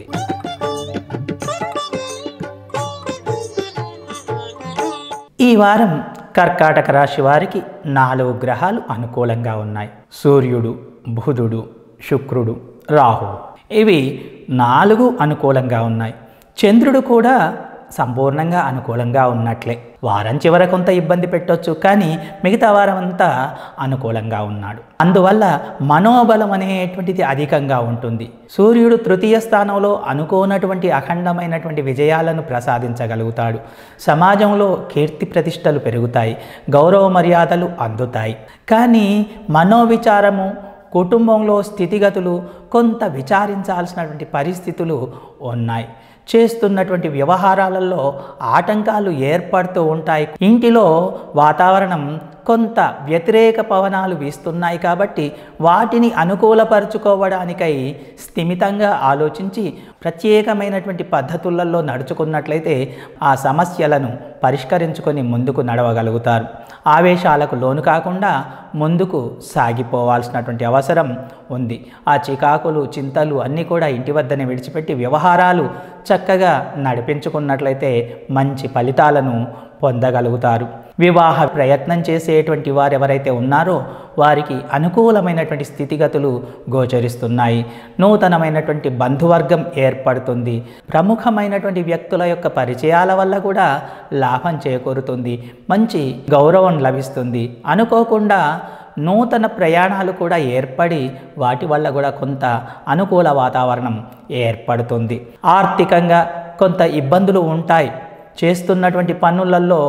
ఈ వారం కర్కాటక రాశి వారికి నాలుగు గ్రహాలు అనుకూలంగా ఉన్నాయి సూర్యుడు బుధుడు శుక్రుడు రాహు ఇవి నాలుగు అనుకూలంగా ఉన్నాయి చంద్రుడు కూడా సంపూర్ణంగా అనుకూలంగా ఉన్నట్లే వారం చివర కొంత ఇబ్బంది పెట్టొచ్చు కానీ మిగతా వారం అంతా అనుకూలంగా ఉన్నాడు అందువల్ల మనోబలం అనేటువంటిది అధికంగా ఉంటుంది సూర్యుడు తృతీయ స్థానంలో అనుకోనటువంటి అఖండమైనటువంటి విజయాలను ప్రసాదించగలుగుతాడు సమాజంలో కీర్తి ప్రతిష్టలు పెరుగుతాయి గౌరవ మర్యాదలు అందుతాయి కానీ మనోవిచారము కుటుంబంలో స్థితిగతులు కొంత విచారించాల్సినటువంటి పరిస్థితులు ఉన్నాయి చేస్తున్నటువంటి వ్యవహారాలలో ఆటంకాలు ఏర్పడుతూ ఉంటాయి ఇంటిలో వాతావరణం కొంత వ్యతిరేక పవనాలు వీస్తున్నాయి కాబట్టి వాటిని అనుకూలపరుచుకోవడానికై స్థిమితంగా ఆలోచించి ప్రత్యేకమైనటువంటి పద్ధతులలో నడుచుకున్నట్లయితే ఆ సమస్యలను పరిష్కరించుకొని ముందుకు నడవగలుగుతారు ఆవేశాలకు లోను కాకుండా ముందుకు సాగిపోవాల్సినటువంటి అవసరం ఉంది ఆ చికాకులు చింతలు అన్నీ కూడా ఇంటి వద్దనే విడిచిపెట్టి వ్యవహారాలు చక్కగా నడిపించుకున్నట్లయితే మంచి ఫలితాలను పొందగలుగుతారు వివాహ ప్రయత్నం చేసేటువంటి వారు ఎవరైతే ఉన్నారో వారికి అనుకూలమైనటువంటి స్థితిగతులు గోచరిస్తున్నాయి నూతనమైనటువంటి బంధువర్గం ఏర్పడుతుంది ప్రముఖమైనటువంటి వ్యక్తుల యొక్క పరిచయాల వల్ల కూడా లాభం చేకూరుతుంది మంచి గౌరవం లభిస్తుంది అనుకోకుండా నూతన ప్రయాణాలు కూడా ఏర్పడి వాటి వల్ల కూడా కొంత అనుకూల వాతావరణం ఏర్పడుతుంది ఆర్థికంగా కొంత ఇబ్బందులు ఉంటాయి చేస్తున్నటువంటి పనులలో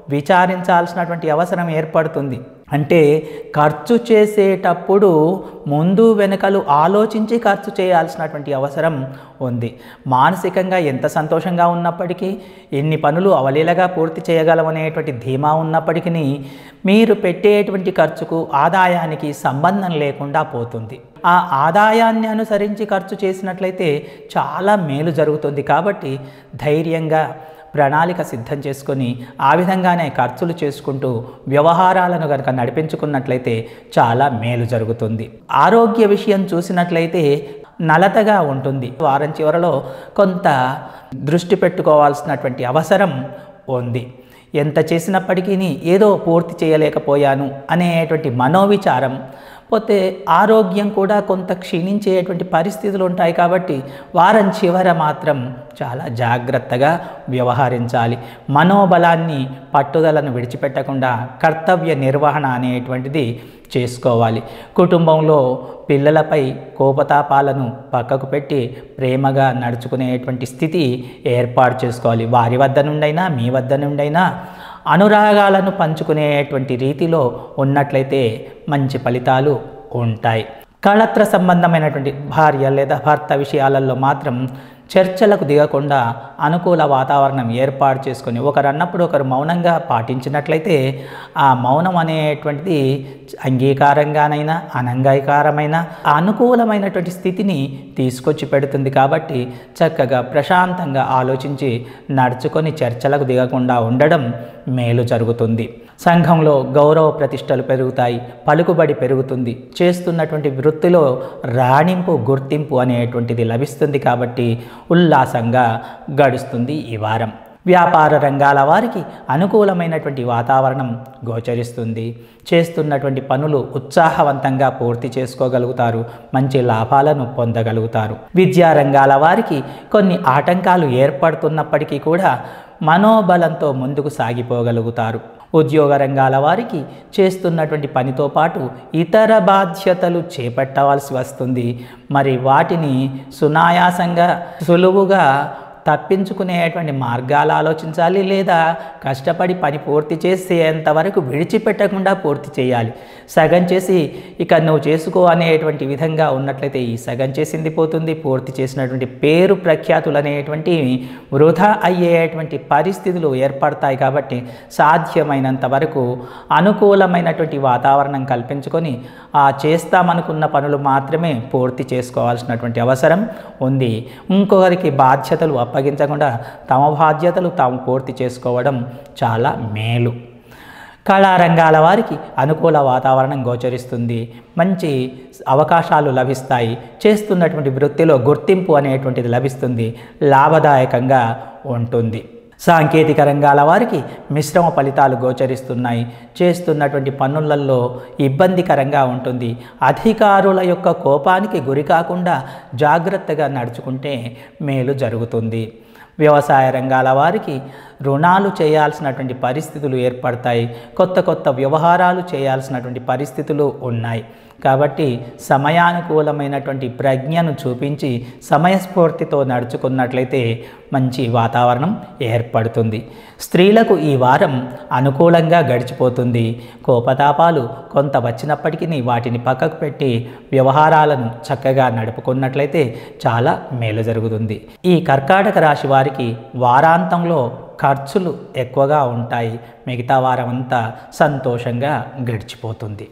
విచారించాల్సినటువంటి అవసరం ఏర్పడుతుంది అంటే ఖర్చు చేసేటప్పుడు ముందు వెనుకలు ఆలోచించి ఖర్చు చేయాల్సినటువంటి అవసరం ఉంది మానసికంగా ఎంత సంతోషంగా ఉన్నప్పటికీ ఎన్ని పనులు అవలీలగా పూర్తి చేయగలమనేటువంటి ధీమా ఉన్నప్పటికీ మీరు పెట్టేటువంటి ఖర్చుకు ఆదాయానికి సంబంధం లేకుండా పోతుంది ఆ ఆదాయాన్ని అనుసరించి ఖర్చు చేసినట్లయితే చాలా మేలు జరుగుతుంది కాబట్టి ధైర్యంగా ప్రణాళిక సిద్ధం చేసుకొని ఆ విధంగానే ఖర్చులు చేసుకుంటూ వ్యవహారాలను కనుక నడిపించుకున్నట్లయితే చాలా మేలు జరుగుతుంది ఆరోగ్య విషయం చూసినట్లయితే నలతగా ఉంటుంది వారం చివరలో కొంత దృష్టి పెట్టుకోవాల్సినటువంటి అవసరం ఉంది ఎంత చేసినప్పటికీ ఏదో పూర్తి చేయలేకపోయాను అనేటువంటి మనోవిచారం పోతే ఆరోగ్యం కూడా కొంత క్షీణించేటువంటి పరిస్థితులు ఉంటాయి కాబట్టి వారం చివర మాత్రం చాలా జాగ్రత్తగా వ్యవహరించాలి మనోబలాన్ని పట్టుదలను విడిచిపెట్టకుండా కర్తవ్య నిర్వహణ అనేటువంటిది చేసుకోవాలి కుటుంబంలో పిల్లలపై కోపతాపాలను పక్కకు పెట్టి ప్రేమగా నడుచుకునేటువంటి స్థితి ఏర్పాటు చేసుకోవాలి వారి వద్ద నుండైనా మీ వద్ద నుండైనా అనురాగాలను పంచుకునేటువంటి రీతిలో ఉన్నట్లయితే మంచి ఫలితాలు ఉంటాయి కళత్ర సంబంధమైనటువంటి భార్య లేదా భర్త విషయాలలో మాత్రం చర్చలకు దిగకుండా అనుకూల వాతావరణం ఏర్పాటు చేసుకొని ఒకరు అన్నప్పుడు ఒకరు మౌనంగా పాటించినట్లయితే ఆ మౌనం అనేటువంటిది అంగీకారంగానైనా అనంగీకారమైన అనుకూలమైనటువంటి స్థితిని తీసుకొచ్చి పెడుతుంది కాబట్టి చక్కగా ప్రశాంతంగా ఆలోచించి నడుచుకొని చర్చలకు దిగకుండా ఉండడం మేలు జరుగుతుంది సంఘంలో గౌరవ ప్రతిష్టలు పెరుగుతాయి పలుకుబడి పెరుగుతుంది చేస్తున్నటువంటి వృత్తిలో రాణింపు గుర్తింపు అనేటువంటిది లభిస్తుంది కాబట్టి ఉల్లాసంగా గడుస్తుంది ఈ వారం వ్యాపార రంగాల వారికి అనుకూలమైనటువంటి వాతావరణం గోచరిస్తుంది చేస్తున్నటువంటి పనులు ఉత్సాహవంతంగా పూర్తి చేసుకోగలుగుతారు మంచి లాభాలను పొందగలుగుతారు విద్యా రంగాల వారికి కొన్ని ఆటంకాలు ఏర్పడుతున్నప్పటికీ కూడా మనోబలంతో ముందుకు సాగిపోగలుగుతారు ఉద్యోగ రంగాల వారికి చేస్తున్నటువంటి పనితో పాటు ఇతర బాధ్యతలు చేపట్టవలసి వస్తుంది మరి వాటిని సునాయాసంగా సులువుగా తప్పించుకునేటువంటి మార్గాలు ఆలోచించాలి లేదా కష్టపడి పని పూర్తి చేసేంత వరకు విడిచిపెట్టకుండా పూర్తి చేయాలి సగం చేసి ఇక నువ్వు చేసుకో అనేటువంటి విధంగా ఉన్నట్లయితే ఈ సగం చేసింది పోతుంది పూర్తి చేసినటువంటి పేరు ప్రఖ్యాతులు అనేటువంటి వృధా అయ్యేటువంటి పరిస్థితులు ఏర్పడతాయి కాబట్టి సాధ్యమైనంత వరకు అనుకూలమైనటువంటి వాతావరణం కల్పించుకొని ఆ చేస్తామనుకున్న పనులు మాత్రమే పూర్తి చేసుకోవాల్సినటువంటి అవసరం ఉంది ఇంకొకరికి బాధ్యతలు అప్పగించకుండా తమ బాధ్యతలు తాము పూర్తి చేసుకోవడం చాలా మేలు కళారంగాల వారికి అనుకూల వాతావరణం గోచరిస్తుంది మంచి అవకాశాలు లభిస్తాయి చేస్తున్నటువంటి వృత్తిలో గుర్తింపు అనేటువంటిది లభిస్తుంది లాభదాయకంగా ఉంటుంది సాంకేతిక రంగాల వారికి మిశ్రమ ఫలితాలు గోచరిస్తున్నాయి చేస్తున్నటువంటి పనులలో ఇబ్బందికరంగా ఉంటుంది అధికారుల యొక్క కోపానికి గురి కాకుండా జాగ్రత్తగా నడుచుకుంటే మేలు జరుగుతుంది వ్యవసాయ రంగాల వారికి రుణాలు చేయాల్సినటువంటి పరిస్థితులు ఏర్పడతాయి కొత్త కొత్త వ్యవహారాలు చేయాల్సినటువంటి పరిస్థితులు ఉన్నాయి కాబట్టి సమయానుకూలమైనటువంటి ప్రజ్ఞను చూపించి సమయస్ఫూర్తితో నడుచుకున్నట్లయితే మంచి వాతావరణం ఏర్పడుతుంది స్త్రీలకు ఈ వారం అనుకూలంగా గడిచిపోతుంది కోపతాపాలు కొంత వచ్చినప్పటికీ వాటిని పక్కకు పెట్టి వ్యవహారాలను చక్కగా నడుపుకున్నట్లయితే చాలా మేలు జరుగుతుంది ఈ కర్కాటక రాశి వారికి వారాంతంలో ఖర్చులు ఎక్కువగా ఉంటాయి మిగతా వారం అంతా సంతోషంగా గడిచిపోతుంది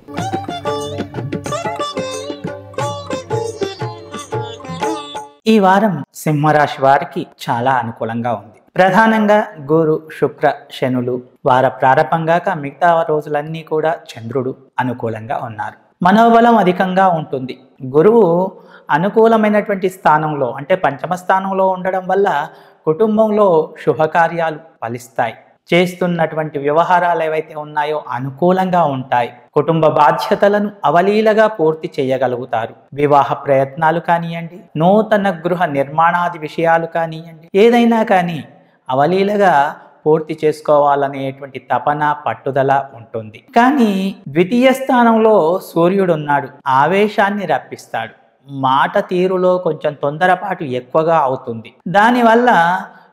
ఈ వారం సింహరాశి వారికి చాలా అనుకూలంగా ఉంది ప్రధానంగా గురు శుక్ర శనులు వార ప్రారంభంగాక మిగతా రోజులన్నీ కూడా చంద్రుడు అనుకూలంగా ఉన్నారు మనోబలం అధికంగా ఉంటుంది గురువు అనుకూలమైనటువంటి స్థానంలో అంటే పంచమ స్థానంలో ఉండడం వల్ల కుటుంబంలో శుభకార్యాలు ఫలిస్తాయి చేస్తున్నటువంటి వ్యవహారాలు ఏవైతే ఉన్నాయో అనుకూలంగా ఉంటాయి కుటుంబ బాధ్యతలను అవలీలగా పూర్తి చేయగలుగుతారు వివాహ ప్రయత్నాలు కానివ్వండి నూతన గృహ నిర్మాణాది విషయాలు కానివ్వండి ఏదైనా కానీ అవలీలగా పూర్తి చేసుకోవాలనేటువంటి తపన పట్టుదల ఉంటుంది కానీ ద్వితీయ స్థానంలో సూర్యుడు ఉన్నాడు ఆవేశాన్ని రప్పిస్తాడు మాట తీరులో కొంచెం తొందరపాటు ఎక్కువగా అవుతుంది దానివల్ల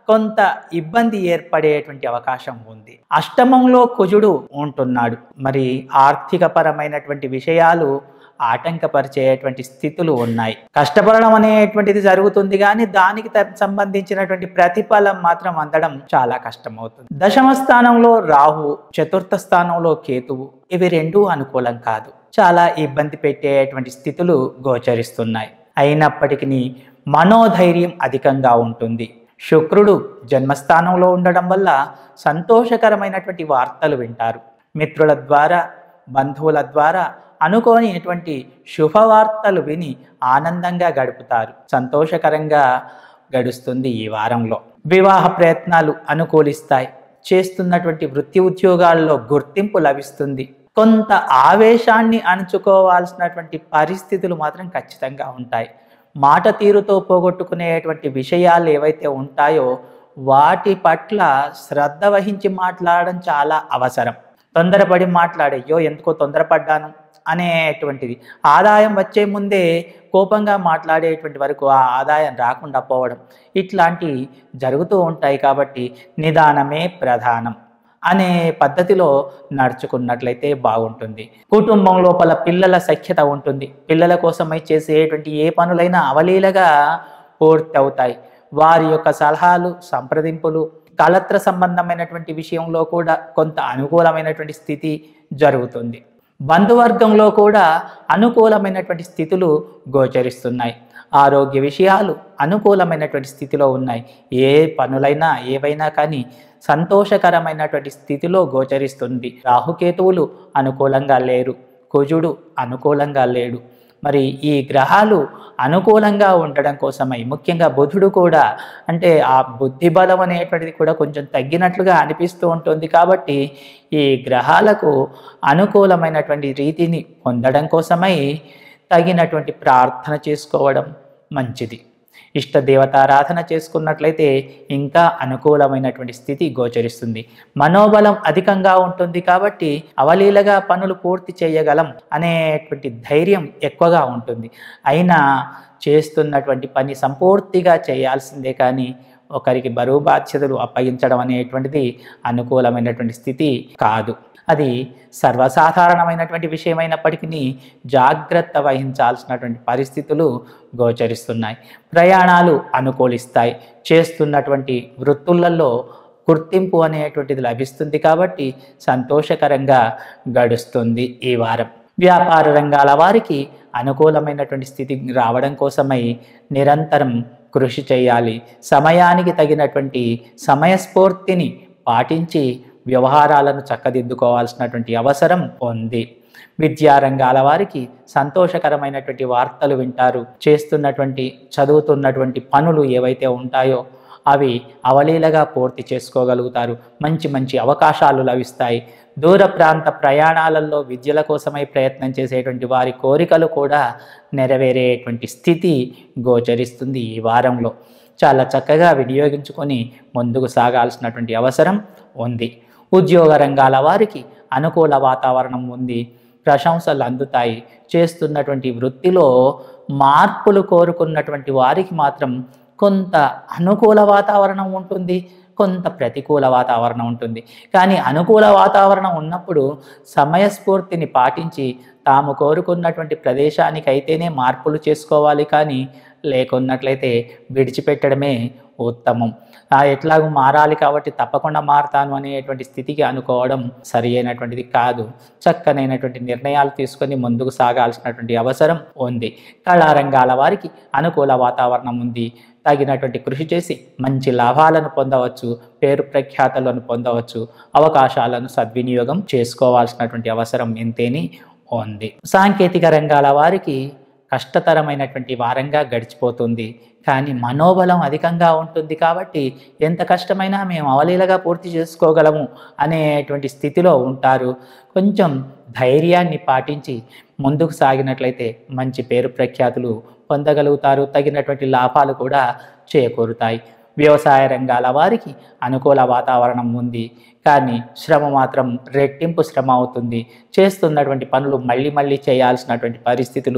కొంత ఇబ్బంది ఏర్పడేటువంటి అవకాశం ఉంది అష్టమంలో కుజుడు ఉంటున్నాడు మరి ఆర్థిక పరమైనటువంటి విషయాలు ఆటంకపరిచేటువంటి స్థితులు ఉన్నాయి కష్టపడడం అనేటువంటిది జరుగుతుంది కానీ దానికి త- సంబంధించినటువంటి ప్రతిఫలం మాత్రం అందడం చాలా కష్టమవుతుంది దశమ స్థానంలో రాహు చతుర్థ స్థానంలో కేతువు ఇవి రెండూ అనుకూలం కాదు చాలా ఇబ్బంది పెట్టేటువంటి స్థితులు గోచరిస్తున్నాయి అయినప్పటికీ మనోధైర్యం అధికంగా ఉంటుంది శుక్రుడు జన్మస్థానంలో ఉండడం వల్ల సంతోషకరమైనటువంటి వార్తలు వింటారు మిత్రుల ద్వారా బంధువుల ద్వారా అనుకోనిటువంటి శుభవార్తలు విని ఆనందంగా గడుపుతారు సంతోషకరంగా గడుస్తుంది ఈ వారంలో వివాహ ప్రయత్నాలు అనుకూలిస్తాయి చేస్తున్నటువంటి వృత్తి ఉద్యోగాల్లో గుర్తింపు లభిస్తుంది కొంత ఆవేశాన్ని అణుచుకోవాల్సినటువంటి పరిస్థితులు మాత్రం ఖచ్చితంగా ఉంటాయి మాట తీరుతో పోగొట్టుకునేటువంటి విషయాలు ఏవైతే ఉంటాయో వాటి పట్ల శ్రద్ధ వహించి మాట్లాడడం చాలా అవసరం తొందరపడి మాట్లాడయ్యో ఎందుకో తొందరపడ్డాను అనేటువంటిది ఆదాయం వచ్చే ముందే కోపంగా మాట్లాడేటువంటి వరకు ఆ ఆదాయం రాకుండా పోవడం ఇట్లాంటి జరుగుతూ ఉంటాయి కాబట్టి నిదానమే ప్రధానం అనే పద్ధతిలో నడుచుకున్నట్లయితే బాగుంటుంది కుటుంబం లోపల పిల్లల సఖ్యత ఉంటుంది పిల్లల కోసమై చేసేటువంటి ఏ పనులైనా అవలీలగా పూర్తి అవుతాయి వారి యొక్క సలహాలు సంప్రదింపులు కలత్ర సంబంధమైనటువంటి విషయంలో కూడా కొంత అనుకూలమైనటువంటి స్థితి జరుగుతుంది బంధువర్గంలో కూడా అనుకూలమైనటువంటి స్థితులు గోచరిస్తున్నాయి ఆరోగ్య విషయాలు అనుకూలమైనటువంటి స్థితిలో ఉన్నాయి ఏ పనులైనా ఏవైనా కానీ సంతోషకరమైనటువంటి స్థితిలో గోచరిస్తుంది రాహుకేతువులు అనుకూలంగా లేరు కుజుడు అనుకూలంగా లేడు మరి ఈ గ్రహాలు అనుకూలంగా ఉండడం కోసమై ముఖ్యంగా బుధుడు కూడా అంటే ఆ బుద్ధి బలం అనేటువంటిది కూడా కొంచెం తగ్గినట్లుగా అనిపిస్తూ ఉంటుంది కాబట్టి ఈ గ్రహాలకు అనుకూలమైనటువంటి రీతిని పొందడం కోసమై తగినటువంటి ప్రార్థన చేసుకోవడం మంచిది ఇష్ట దేవతారాధన చేసుకున్నట్లయితే ఇంకా అనుకూలమైనటువంటి స్థితి గోచరిస్తుంది మనోబలం అధికంగా ఉంటుంది కాబట్టి అవలీలగా పనులు పూర్తి చేయగలం అనేటువంటి ధైర్యం ఎక్కువగా ఉంటుంది అయినా చేస్తున్నటువంటి పని సంపూర్తిగా చేయాల్సిందే కానీ ఒకరికి బరువు బాధ్యతలు అప్పగించడం అనేటువంటిది అనుకూలమైనటువంటి స్థితి కాదు అది సర్వసాధారణమైనటువంటి విషయమైనప్పటికీ జాగ్రత్త వహించాల్సినటువంటి పరిస్థితులు గోచరిస్తున్నాయి ప్రయాణాలు అనుకూలిస్తాయి చేస్తున్నటువంటి వృత్తులలో గుర్తింపు అనేటువంటిది లభిస్తుంది కాబట్టి సంతోషకరంగా గడుస్తుంది ఈ వారం వ్యాపార రంగాల వారికి అనుకూలమైనటువంటి స్థితి రావడం కోసమై నిరంతరం కృషి చేయాలి సమయానికి తగినటువంటి సమయస్ఫూర్తిని పాటించి వ్యవహారాలను చక్కదిద్దుకోవాల్సినటువంటి అవసరం ఉంది విద్యారంగాల వారికి సంతోషకరమైనటువంటి వార్తలు వింటారు చేస్తున్నటువంటి చదువుతున్నటువంటి పనులు ఏవైతే ఉంటాయో అవి అవలీలగా పూర్తి చేసుకోగలుగుతారు మంచి మంచి అవకాశాలు లభిస్తాయి దూర ప్రాంత ప్రయాణాలలో విద్యల కోసమై ప్రయత్నం చేసేటువంటి వారి కోరికలు కూడా నెరవేరేటువంటి స్థితి గోచరిస్తుంది ఈ వారంలో చాలా చక్కగా వినియోగించుకొని ముందుకు సాగాల్సినటువంటి అవసరం ఉంది ఉద్యోగ రంగాల వారికి అనుకూల వాతావరణం ఉంది ప్రశంసలు అందుతాయి చేస్తున్నటువంటి వృత్తిలో మార్పులు కోరుకున్నటువంటి వారికి మాత్రం కొంత అనుకూల వాతావరణం ఉంటుంది కొంత ప్రతికూల వాతావరణం ఉంటుంది కానీ అనుకూల వాతావరణం ఉన్నప్పుడు సమయస్ఫూర్తిని పాటించి తాము కోరుకున్నటువంటి ప్రదేశానికి అయితేనే మార్పులు చేసుకోవాలి కానీ లేకున్నట్లయితే విడిచిపెట్టడమే ఉత్తమం ఆ ఎట్లాగూ మారాలి కాబట్టి తప్పకుండా మారతాను అనేటువంటి స్థితికి అనుకోవడం సరి అయినటువంటిది కాదు చక్కనైనటువంటి నిర్ణయాలు తీసుకొని ముందుకు సాగాల్సినటువంటి అవసరం ఉంది కళారంగాల వారికి అనుకూల వాతావరణం ఉంది తగినటువంటి కృషి చేసి మంచి లాభాలను పొందవచ్చు పేరు ప్రఖ్యాతలను పొందవచ్చు అవకాశాలను సద్వినియోగం చేసుకోవాల్సినటువంటి అవసరం ఎంతేని ఉంది సాంకేతిక రంగాల వారికి కష్టతరమైనటువంటి వారంగా గడిచిపోతుంది కానీ మనోబలం అధికంగా ఉంటుంది కాబట్టి ఎంత కష్టమైనా మేము అవలీలగా పూర్తి చేసుకోగలము అనేటువంటి స్థితిలో ఉంటారు కొంచెం ధైర్యాన్ని పాటించి ముందుకు సాగినట్లయితే మంచి పేరు ప్రఖ్యాతులు పొందగలుగుతారు తగినటువంటి లాభాలు కూడా చేకూరుతాయి వ్యవసాయ రంగాల వారికి అనుకూల వాతావరణం ఉంది కానీ శ్రమ మాత్రం రెట్టింపు శ్రమ అవుతుంది చేస్తున్నటువంటి పనులు మళ్ళీ మళ్ళీ చేయాల్సినటువంటి పరిస్థితులు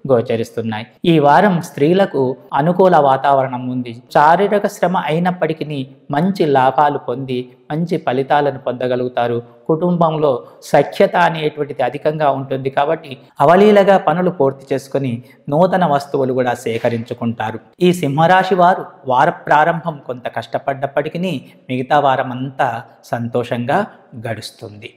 గోచరిస్తున్నాయి ఈ వారం స్త్రీలకు అనుకూల వాతావరణం ఉంది శారీరక శ్రమ అయినప్పటికీ మంచి లాభాలు పొంది మంచి ఫలితాలను పొందగలుగుతారు కుటుంబంలో సఖ్యత అనేటువంటిది అధికంగా ఉంటుంది కాబట్టి అవలీలగా పనులు పూర్తి చేసుకొని నూతన వస్తువులు కూడా సేకరించుకుంటారు ఈ సింహరాశి వారు వార ప్రారంభం కొంత కష్టపడ్డప్పటికీ మిగతా వారం అంతా సంతోషంగా గడుస్తుంది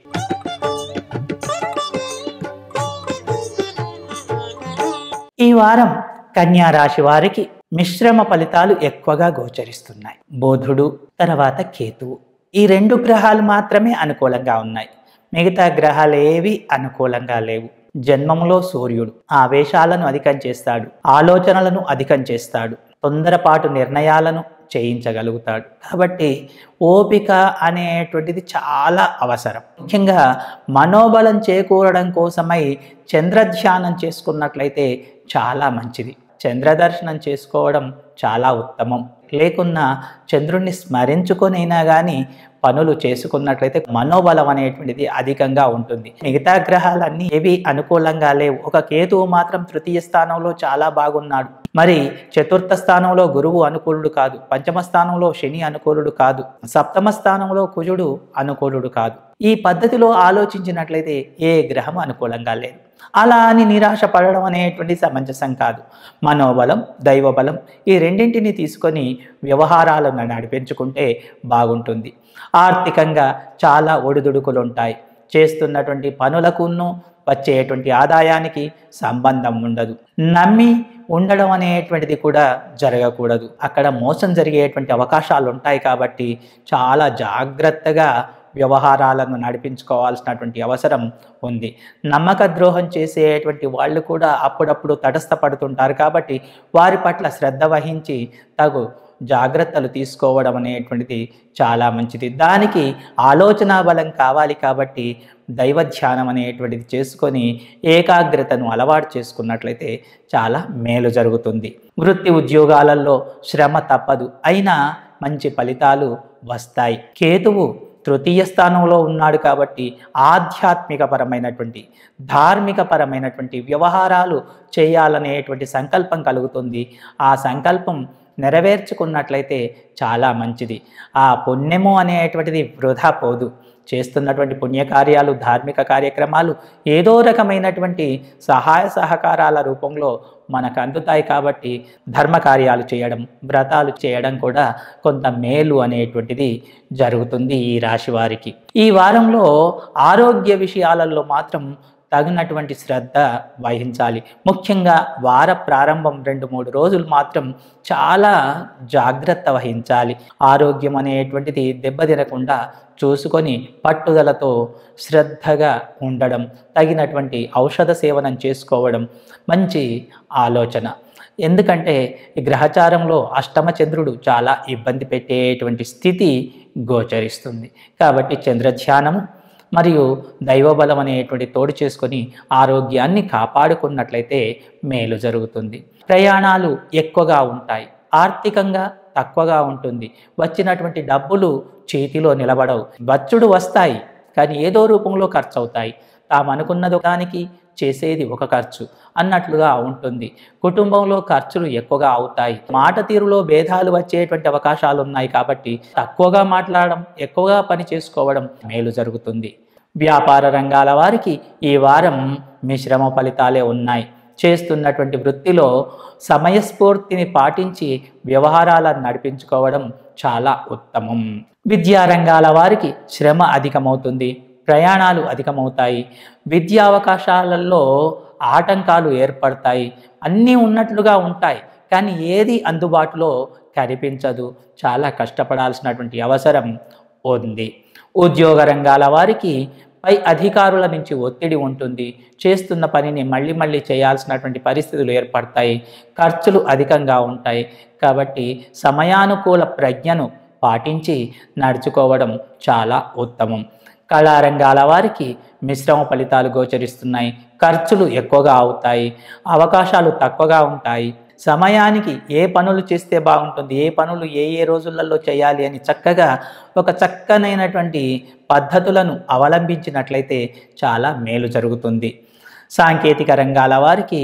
ఈ వారం కన్యా రాశి వారికి మిశ్రమ ఫలితాలు ఎక్కువగా గోచరిస్తున్నాయి బోధుడు తర్వాత కేతువు ఈ రెండు గ్రహాలు మాత్రమే అనుకూలంగా ఉన్నాయి మిగతా గ్రహాలు ఏవి అనుకూలంగా లేవు జన్మంలో సూర్యుడు ఆవేశాలను అధికం చేస్తాడు ఆలోచనలను అధికం చేస్తాడు తొందరపాటు నిర్ణయాలను చేయించగలుగుతాడు కాబట్టి ఓపిక అనేటువంటిది చాలా అవసరం ముఖ్యంగా మనోబలం చేకూరడం కోసమై చంద్రధ్యానం చేసుకున్నట్లయితే చాలా మంచిది చంద్రదర్శనం చేసుకోవడం చాలా ఉత్తమం లేకున్నా చంద్రుణ్ణి స్మరించుకొనైనా కానీ పనులు చేసుకున్నట్లయితే మనోబలం అనేటువంటిది అధికంగా ఉంటుంది మిగతా గ్రహాలన్నీ ఏవి అనుకూలంగా లేవు ఒక కేతువు మాత్రం తృతీయ స్థానంలో చాలా బాగున్నాడు మరి చతుర్థ స్థానంలో గురువు అనుకూలుడు కాదు పంచమ స్థానంలో శని అనుకూలుడు కాదు సప్తమ స్థానంలో కుజుడు అనుకూలుడు కాదు ఈ పద్ధతిలో ఆలోచించినట్లయితే ఏ గ్రహం అనుకూలంగా లేదు అలా అని నిరాశ పడడం అనేటువంటి సమంజసం కాదు మనోబలం దైవబలం ఈ రెండింటిని తీసుకొని వ్యవహారాలను నడిపించుకుంటే బాగుంటుంది ఆర్థికంగా చాలా ఒడిదుడుకులు ఉంటాయి చేస్తున్నటువంటి పనులకును వచ్చేటువంటి ఆదాయానికి సంబంధం ఉండదు నమ్మి ఉండడం అనేటువంటిది కూడా జరగకూడదు అక్కడ మోసం జరిగేటువంటి అవకాశాలు ఉంటాయి కాబట్టి చాలా జాగ్రత్తగా వ్యవహారాలను నడిపించుకోవాల్సినటువంటి అవసరం ఉంది నమ్మక ద్రోహం చేసేటువంటి వాళ్ళు కూడా అప్పుడప్పుడు తటస్థపడుతుంటారు కాబట్టి వారి పట్ల శ్రద్ధ వహించి తగు జాగ్రత్తలు తీసుకోవడం అనేటువంటిది చాలా మంచిది దానికి ఆలోచన బలం కావాలి కాబట్టి దైవ ధ్యానం అనేటువంటిది చేసుకొని ఏకాగ్రతను అలవాటు చేసుకున్నట్లయితే చాలా మేలు జరుగుతుంది వృత్తి ఉద్యోగాలలో శ్రమ తప్పదు అయినా మంచి ఫలితాలు వస్తాయి కేతువు తృతీయ స్థానంలో ఉన్నాడు కాబట్టి ఆధ్యాత్మిక పరమైనటువంటి ధార్మిక పరమైనటువంటి వ్యవహారాలు చేయాలనేటువంటి సంకల్పం కలుగుతుంది ఆ సంకల్పం నెరవేర్చుకున్నట్లయితే చాలా మంచిది ఆ పుణ్యము అనేటువంటిది వృధా పోదు చేస్తున్నటువంటి పుణ్యకార్యాలు ధార్మిక కార్యక్రమాలు ఏదో రకమైనటువంటి సహాయ సహకారాల రూపంలో మనకు అందుతాయి కాబట్టి ధర్మ కార్యాలు చేయడం వ్రతాలు చేయడం కూడా కొంత మేలు అనేటువంటిది జరుగుతుంది ఈ రాశి వారికి ఈ వారంలో ఆరోగ్య విషయాలలో మాత్రం తగినటువంటి శ్రద్ధ వహించాలి ముఖ్యంగా వార ప్రారంభం రెండు మూడు రోజులు మాత్రం చాలా జాగ్రత్త వహించాలి ఆరోగ్యం అనేటువంటిది దెబ్బతినకుండా చూసుకొని పట్టుదలతో శ్రద్ధగా ఉండడం తగినటువంటి ఔషధ సేవనం చేసుకోవడం మంచి ఆలోచన ఎందుకంటే ఈ గ్రహచారంలో అష్టమ చంద్రుడు చాలా ఇబ్బంది పెట్టేటువంటి స్థితి గోచరిస్తుంది కాబట్టి చంద్రధ్యానము మరియు దైవబలం అనేటువంటి తోడు చేసుకొని ఆరోగ్యాన్ని కాపాడుకున్నట్లయితే మేలు జరుగుతుంది ప్రయాణాలు ఎక్కువగా ఉంటాయి ఆర్థికంగా తక్కువగా ఉంటుంది వచ్చినటువంటి డబ్బులు చేతిలో నిలబడవు వచ్చుడు వస్తాయి కానీ ఏదో రూపంలో ఖర్చు అవుతాయి తాము అనుకున్నది దానికి చేసేది ఒక ఖర్చు అన్నట్లుగా ఉంటుంది కుటుంబంలో ఖర్చులు ఎక్కువగా అవుతాయి మాట తీరులో భేదాలు వచ్చేటువంటి అవకాశాలు ఉన్నాయి కాబట్టి తక్కువగా మాట్లాడడం ఎక్కువగా పని చేసుకోవడం మేలు జరుగుతుంది వ్యాపార రంగాల వారికి ఈ వారం మిశ్రమ ఫలితాలే ఉన్నాయి చేస్తున్నటువంటి వృత్తిలో సమయస్ఫూర్తిని పాటించి వ్యవహారాలను నడిపించుకోవడం చాలా ఉత్తమం విద్యా రంగాల వారికి శ్రమ అధికమవుతుంది ప్రయాణాలు అధికమవుతాయి విద్యా అవకాశాలలో ఆటంకాలు ఏర్పడతాయి అన్నీ ఉన్నట్లుగా ఉంటాయి కానీ ఏది అందుబాటులో కనిపించదు చాలా కష్టపడాల్సినటువంటి అవసరం ఉంది ఉద్యోగ రంగాల వారికి పై అధికారుల నుంచి ఒత్తిడి ఉంటుంది చేస్తున్న పనిని మళ్ళీ మళ్ళీ చేయాల్సినటువంటి పరిస్థితులు ఏర్పడతాయి ఖర్చులు అధికంగా ఉంటాయి కాబట్టి సమయానుకూల ప్రజ్ఞను పాటించి నడుచుకోవడం చాలా ఉత్తమం కళారంగాల వారికి మిశ్రమ ఫలితాలు గోచరిస్తున్నాయి ఖర్చులు ఎక్కువగా అవుతాయి అవకాశాలు తక్కువగా ఉంటాయి సమయానికి ఏ పనులు చేస్తే బాగుంటుంది ఏ పనులు ఏ ఏ రోజులలో చేయాలి అని చక్కగా ఒక చక్కనైనటువంటి పద్ధతులను అవలంబించినట్లయితే చాలా మేలు జరుగుతుంది సాంకేతిక రంగాల వారికి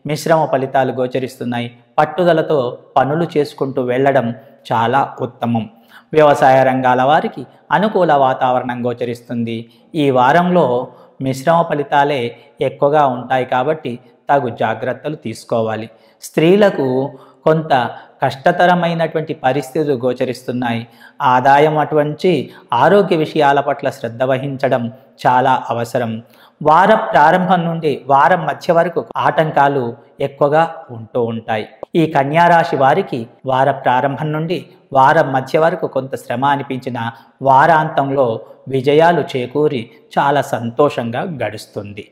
మిశ్రమ ఫలితాలు గోచరిస్తున్నాయి పట్టుదలతో పనులు చేసుకుంటూ వెళ్ళడం చాలా ఉత్తమం వ్యవసాయ రంగాల వారికి అనుకూల వాతావరణం గోచరిస్తుంది ఈ వారంలో మిశ్రమ ఫలితాలే ఎక్కువగా ఉంటాయి కాబట్టి తగు జాగ్రత్తలు తీసుకోవాలి స్త్రీలకు కొంత కష్టతరమైనటువంటి పరిస్థితులు గోచరిస్తున్నాయి ఆదాయం అటువంటి ఆరోగ్య విషయాల పట్ల శ్రద్ధ వహించడం చాలా అవసరం వార ప్రారంభం నుండి వారం మధ్య వరకు ఆటంకాలు ఎక్కువగా ఉంటూ ఉంటాయి ఈ కన్యారాశి వారికి వార ప్రారంభం నుండి వారం మధ్య వరకు కొంత శ్రమ అనిపించిన వారాంతంలో విజయాలు చేకూరి చాలా సంతోషంగా గడుస్తుంది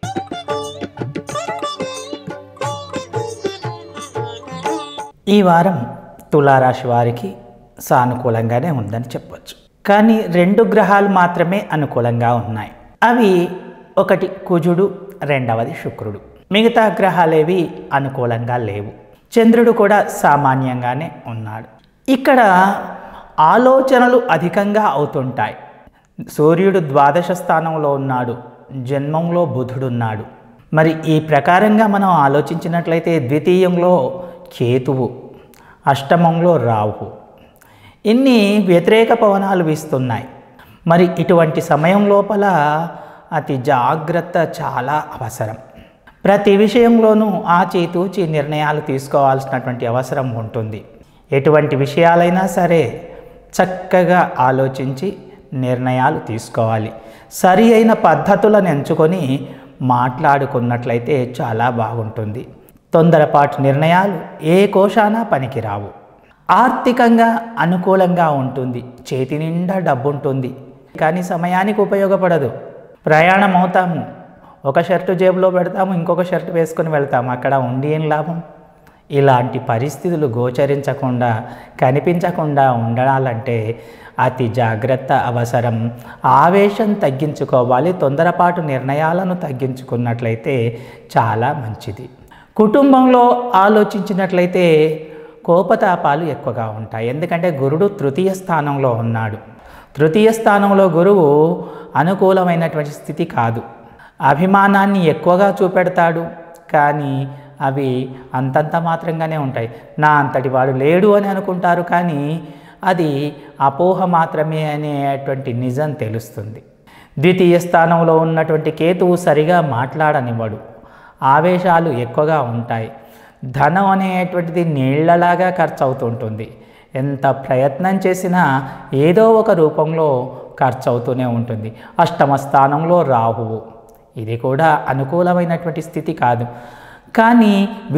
ఈ వారం తులారాశి వారికి సానుకూలంగానే ఉందని చెప్పొచ్చు కానీ రెండు గ్రహాలు మాత్రమే అనుకూలంగా ఉన్నాయి అవి ఒకటి కుజుడు రెండవది శుక్రుడు మిగతా గ్రహాలేవి అనుకూలంగా లేవు చంద్రుడు కూడా సామాన్యంగానే ఉన్నాడు ఇక్కడ ఆలోచనలు అధికంగా అవుతుంటాయి సూర్యుడు ద్వాదశ స్థానంలో ఉన్నాడు జన్మంలో బుధుడున్నాడు మరి ఈ ప్రకారంగా మనం ఆలోచించినట్లయితే ద్వితీయంలో కేతువు అష్టమంలో రాహు ఇన్ని వ్యతిరేక పవనాలు వీస్తున్నాయి మరి ఇటువంటి సమయం లోపల అతి జాగ్రత్త చాలా అవసరం ప్రతి విషయంలోనూ ఆచితూచి నిర్ణయాలు తీసుకోవాల్సినటువంటి అవసరం ఉంటుంది ఎటువంటి విషయాలైనా సరే చక్కగా ఆలోచించి నిర్ణయాలు తీసుకోవాలి సరి అయిన పద్ధతులను ఎంచుకొని మాట్లాడుకున్నట్లయితే చాలా బాగుంటుంది తొందరపాటు నిర్ణయాలు ఏ కోశానా పనికిరావు ఆర్థికంగా అనుకూలంగా ఉంటుంది చేతి నిండా డబ్బు ఉంటుంది కానీ సమయానికి ఉపయోగపడదు ప్రయాణం అవుతాము ఒక షర్టు జేబులో పెడతాము ఇంకొక షర్ట్ వేసుకొని వెళ్తాము అక్కడ ఉండి ఏం లాభం ఇలాంటి పరిస్థితులు గోచరించకుండా కనిపించకుండా ఉండాలంటే అతి జాగ్రత్త అవసరం ఆవేశం తగ్గించుకోవాలి తొందరపాటు నిర్ణయాలను తగ్గించుకున్నట్లయితే చాలా మంచిది కుటుంబంలో ఆలోచించినట్లయితే కోపతాపాలు ఎక్కువగా ఉంటాయి ఎందుకంటే గురుడు తృతీయ స్థానంలో ఉన్నాడు తృతీయ స్థానంలో గురువు అనుకూలమైనటువంటి స్థితి కాదు అభిమానాన్ని ఎక్కువగా చూపెడతాడు కానీ అవి అంతంత మాత్రంగానే ఉంటాయి నా అంతటి వాడు లేడు అని అనుకుంటారు కానీ అది అపోహ మాత్రమే అనేటువంటి నిజం తెలుస్తుంది ద్వితీయ స్థానంలో ఉన్నటువంటి కేతువు సరిగా మాట్లాడనివ్వడు ఆవేశాలు ఎక్కువగా ఉంటాయి ధనం అనేటువంటిది నీళ్లలాగా ఖర్చు అవుతుంటుంది ఎంత ప్రయత్నం చేసినా ఏదో ఒక రూపంలో ఖర్చు అవుతూనే ఉంటుంది అష్టమ స్థానంలో రాహువు ఇది కూడా అనుకూలమైనటువంటి స్థితి కాదు కానీ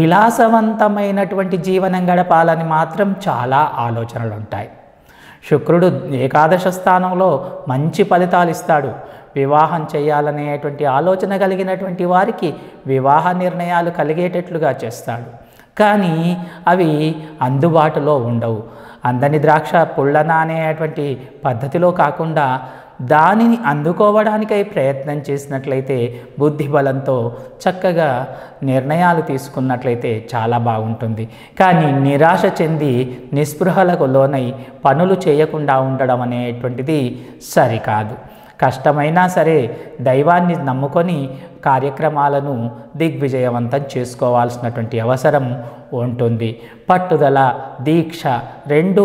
విలాసవంతమైనటువంటి జీవనం గడపాలని మాత్రం చాలా ఆలోచనలు ఉంటాయి శుక్రుడు ఏకాదశ స్థానంలో మంచి ఫలితాలు ఇస్తాడు వివాహం చేయాలనేటువంటి ఆలోచన కలిగినటువంటి వారికి వివాహ నిర్ణయాలు కలిగేటట్లుగా చేస్తాడు కానీ అవి అందుబాటులో ఉండవు అందని ద్రాక్ష పుల్లన అనేటువంటి పద్ధతిలో కాకుండా దానిని అందుకోవడానికై ప్రయత్నం చేసినట్లయితే బుద్ధి బలంతో చక్కగా నిర్ణయాలు తీసుకున్నట్లయితే చాలా బాగుంటుంది కానీ నిరాశ చెంది నిస్పృహలకు లోనై పనులు చేయకుండా ఉండడం అనేటువంటిది సరికాదు కష్టమైనా సరే దైవాన్ని నమ్ముకొని కార్యక్రమాలను దిగ్విజయవంతం చేసుకోవాల్సినటువంటి అవసరం ఉంటుంది పట్టుదల దీక్ష రెండూ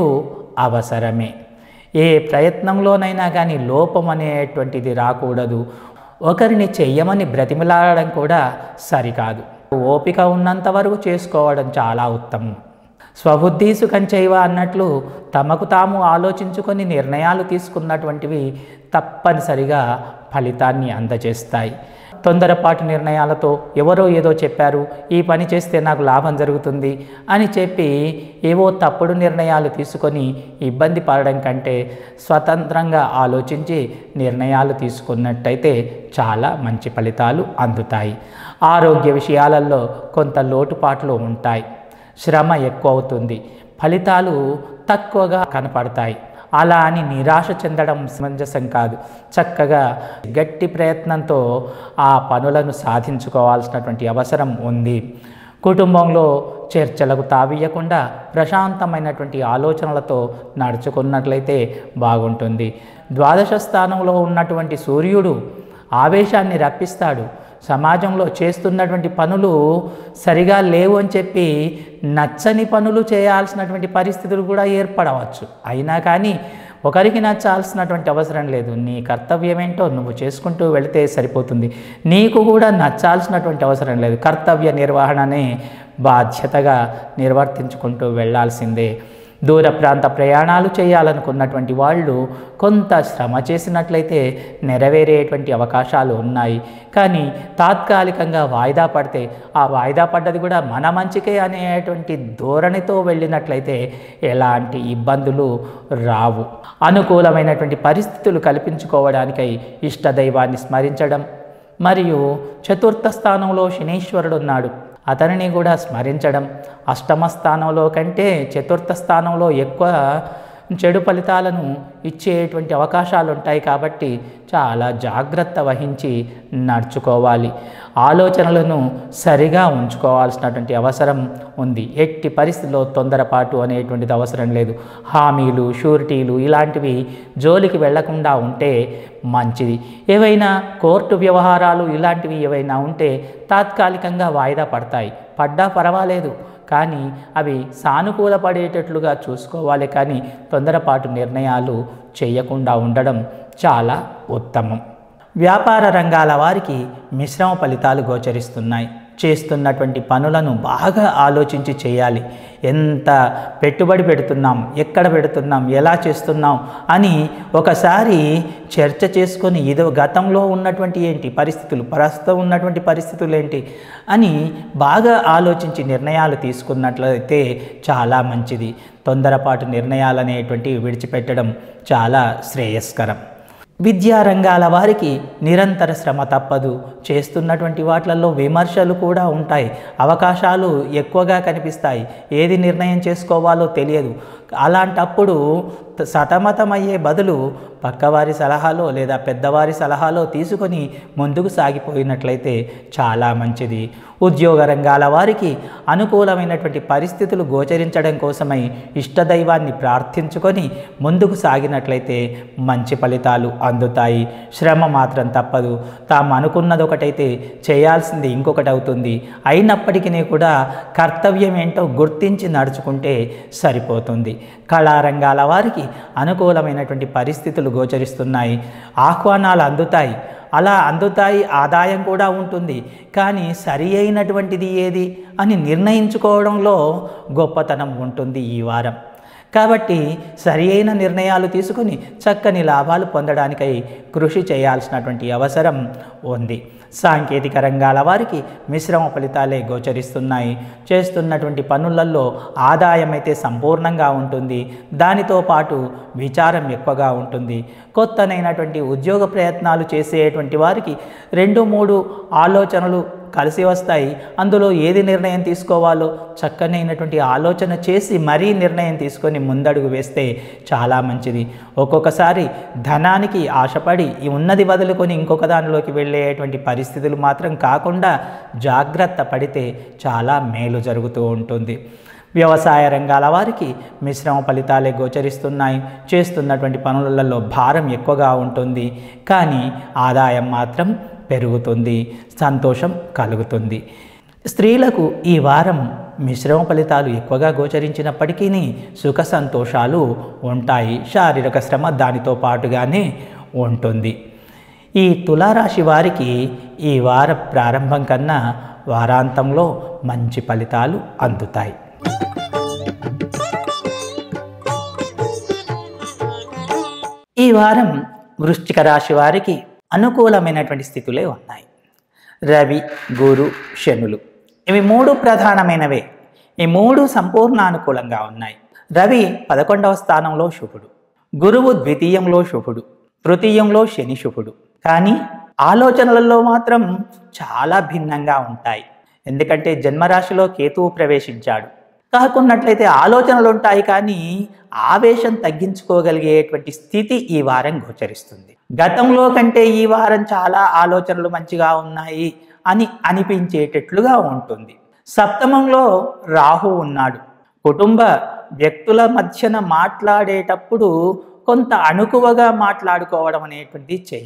అవసరమే ఏ ప్రయత్నంలోనైనా కానీ లోపం అనేటువంటిది రాకూడదు ఒకరిని చెయ్యమని బ్రతిమలాడడం కూడా సరికాదు ఓపిక ఉన్నంత వరకు చేసుకోవడం చాలా ఉత్తమం స్వబుద్ధి సుఖం చేయవ అన్నట్లు తమకు తాము ఆలోచించుకొని నిర్ణయాలు తీసుకున్నటువంటివి తప్పనిసరిగా ఫలితాన్ని అందజేస్తాయి తొందరపాటు నిర్ణయాలతో ఎవరో ఏదో చెప్పారు ఈ పని చేస్తే నాకు లాభం జరుగుతుంది అని చెప్పి ఏవో తప్పుడు నిర్ణయాలు తీసుకొని ఇబ్బంది పడడం కంటే స్వతంత్రంగా ఆలోచించి నిర్ణయాలు తీసుకున్నట్టయితే చాలా మంచి ఫలితాలు అందుతాయి ఆరోగ్య విషయాలలో కొంత లోటుపాట్లు ఉంటాయి శ్రమ ఎక్కువ అవుతుంది ఫలితాలు తక్కువగా కనపడతాయి అలా అని నిరాశ చెందడం సమంజసం కాదు చక్కగా గట్టి ప్రయత్నంతో ఆ పనులను సాధించుకోవాల్సినటువంటి అవసరం ఉంది కుటుంబంలో చర్చలకు తావీయకుండా ప్రశాంతమైనటువంటి ఆలోచనలతో నడుచుకున్నట్లయితే బాగుంటుంది ద్వాదశ స్థానంలో ఉన్నటువంటి సూర్యుడు ఆవేశాన్ని రప్పిస్తాడు సమాజంలో చేస్తున్నటువంటి పనులు సరిగా లేవు అని చెప్పి నచ్చని పనులు చేయాల్సినటువంటి పరిస్థితులు కూడా ఏర్పడవచ్చు అయినా కానీ ఒకరికి నచ్చాల్సినటువంటి అవసరం లేదు నీ కర్తవ్యం ఏంటో నువ్వు చేసుకుంటూ వెళితే సరిపోతుంది నీకు కూడా నచ్చాల్సినటువంటి అవసరం లేదు కర్తవ్య నిర్వహణనే బాధ్యతగా నిర్వర్తించుకుంటూ వెళ్ళాల్సిందే దూర ప్రాంత ప్రయాణాలు చేయాలనుకున్నటువంటి వాళ్ళు కొంత శ్రమ చేసినట్లయితే నెరవేరేటువంటి అవకాశాలు ఉన్నాయి కానీ తాత్కాలికంగా వాయిదా పడితే ఆ వాయిదా పడ్డది కూడా మన మంచికే అనేటువంటి ధోరణితో వెళ్ళినట్లయితే ఎలాంటి ఇబ్బందులు రావు అనుకూలమైనటువంటి పరిస్థితులు కల్పించుకోవడానికై ఇష్టదైవాన్ని స్మరించడం మరియు చతుర్థ స్థానంలో శనీశ్వరుడు ఉన్నాడు అతనిని కూడా స్మరించడం అష్టమ స్థానంలో కంటే చతుర్థ స్థానంలో ఎక్కువ చెడు ఫలితాలను ఇచ్చేటువంటి అవకాశాలు ఉంటాయి కాబట్టి చాలా జాగ్రత్త వహించి నడుచుకోవాలి ఆలోచనలను సరిగా ఉంచుకోవాల్సినటువంటి అవసరం ఉంది ఎట్టి పరిస్థితిలో తొందరపాటు అనేటువంటిది అవసరం లేదు హామీలు షూరిటీలు ఇలాంటివి జోలికి వెళ్లకుండా ఉంటే మంచిది ఏవైనా కోర్టు వ్యవహారాలు ఇలాంటివి ఏవైనా ఉంటే తాత్కాలికంగా వాయిదా పడతాయి పడ్డా పర్వాలేదు కానీ అవి సానుకూల పడేటట్లుగా చూసుకోవాలి కానీ తొందరపాటు నిర్ణయాలు చేయకుండా ఉండడం చాలా ఉత్తమం వ్యాపార రంగాల వారికి మిశ్రమ ఫలితాలు గోచరిస్తున్నాయి చేస్తున్నటువంటి పనులను బాగా ఆలోచించి చేయాలి ఎంత పెట్టుబడి పెడుతున్నాం ఎక్కడ పెడుతున్నాం ఎలా చేస్తున్నాం అని ఒకసారి చర్చ చేసుకొని ఇదో గతంలో ఉన్నటువంటి ఏంటి పరిస్థితులు ప్రస్తుతం ఉన్నటువంటి పరిస్థితులు ఏంటి అని బాగా ఆలోచించి నిర్ణయాలు తీసుకున్నట్లయితే చాలా మంచిది తొందరపాటు నిర్ణయాలు అనేటువంటివి విడిచిపెట్టడం చాలా శ్రేయస్కరం విద్యా రంగాల వారికి నిరంతర శ్రమ తప్పదు చేస్తున్నటువంటి వాటిలలో విమర్శలు కూడా ఉంటాయి అవకాశాలు ఎక్కువగా కనిపిస్తాయి ఏది నిర్ణయం చేసుకోవాలో తెలియదు అలాంటప్పుడు సతమతమయ్యే బదులు పక్కవారి సలహాలో లేదా పెద్దవారి సలహాలో తీసుకొని ముందుకు సాగిపోయినట్లయితే చాలా మంచిది ఉద్యోగ రంగాల వారికి అనుకూలమైనటువంటి పరిస్థితులు గోచరించడం కోసమై ఇష్టదైవాన్ని ప్రార్థించుకొని ముందుకు సాగినట్లయితే మంచి ఫలితాలు అందుతాయి శ్రమ మాత్రం తప్పదు తాము అనుకున్నది ఒకటైతే చేయాల్సింది ఇంకొకటి అవుతుంది అయినప్పటికీ కూడా కర్తవ్యం ఏంటో గుర్తించి నడుచుకుంటే సరిపోతుంది కళారంగాల వారికి అనుకూలమైనటువంటి పరిస్థితులు గోచరిస్తున్నాయి ఆహ్వానాలు అందుతాయి అలా అందుతాయి ఆదాయం కూడా ఉంటుంది కానీ సరి అయినటువంటిది ఏది అని నిర్ణయించుకోవడంలో గొప్పతనం ఉంటుంది ఈ వారం కాబట్టి సరి అయిన నిర్ణయాలు తీసుకుని చక్కని లాభాలు పొందడానికై కృషి చేయాల్సినటువంటి అవసరం ఉంది సాంకేతిక రంగాల వారికి మిశ్రమ ఫలితాలే గోచరిస్తున్నాయి చేస్తున్నటువంటి పనులలో ఆదాయం అయితే సంపూర్ణంగా ఉంటుంది దానితో పాటు విచారం ఎక్కువగా ఉంటుంది కొత్తనైనటువంటి ఉద్యోగ ప్రయత్నాలు చేసేటువంటి వారికి రెండు మూడు ఆలోచనలు కలిసి వస్తాయి అందులో ఏది నిర్ణయం తీసుకోవాలో చక్కనైనటువంటి ఆలోచన చేసి మరీ నిర్ణయం తీసుకొని ముందడుగు వేస్తే చాలా మంచిది ఒక్కొక్కసారి ధనానికి ఆశపడి ఈ ఉన్నది వదులుకొని ఇంకొక దానిలోకి వెళ్ళేటువంటి పరిస్థితులు మాత్రం కాకుండా జాగ్రత్త పడితే చాలా మేలు జరుగుతూ ఉంటుంది వ్యవసాయ రంగాల వారికి మిశ్రమ ఫలితాలే గోచరిస్తున్నాయి చేస్తున్నటువంటి పనులలో భారం ఎక్కువగా ఉంటుంది కానీ ఆదాయం మాత్రం పెరుగుతుంది సంతోషం కలుగుతుంది స్త్రీలకు ఈ వారం మిశ్రమ ఫలితాలు ఎక్కువగా గోచరించినప్పటికీ సుఖ సంతోషాలు ఉంటాయి శారీరక శ్రమ దానితో పాటుగానే ఉంటుంది ఈ తులారాశి వారికి ఈ వార ప్రారంభం కన్నా వారాంతంలో మంచి ఫలితాలు అందుతాయి ఈ వారం వృశ్చిక రాశి వారికి అనుకూలమైనటువంటి స్థితులే ఉన్నాయి రవి గురు శనులు ఇవి మూడు ప్రధానమైనవే ఈ మూడు సంపూర్ణ అనుకూలంగా ఉన్నాయి రవి పదకొండవ స్థానంలో శుభుడు గురువు ద్వితీయంలో శుభుడు తృతీయంలో శని శుభుడు కానీ ఆలోచనలలో మాత్రం చాలా భిన్నంగా ఉంటాయి ఎందుకంటే జన్మరాశిలో కేతువు ప్రవేశించాడు కాకున్నట్లయితే ఆలోచనలు ఉంటాయి కానీ ఆవేశం తగ్గించుకోగలిగేటువంటి స్థితి ఈ వారం గోచరిస్తుంది గతంలో కంటే ఈ వారం చాలా ఆలోచనలు మంచిగా ఉన్నాయి అని అనిపించేటట్లుగా ఉంటుంది సప్తమంలో రాహు ఉన్నాడు కుటుంబ వ్యక్తుల మధ్యన మాట్లాడేటప్పుడు కొంత అణుకువగా మాట్లాడుకోవడం అనేటువంటిది చేయాలి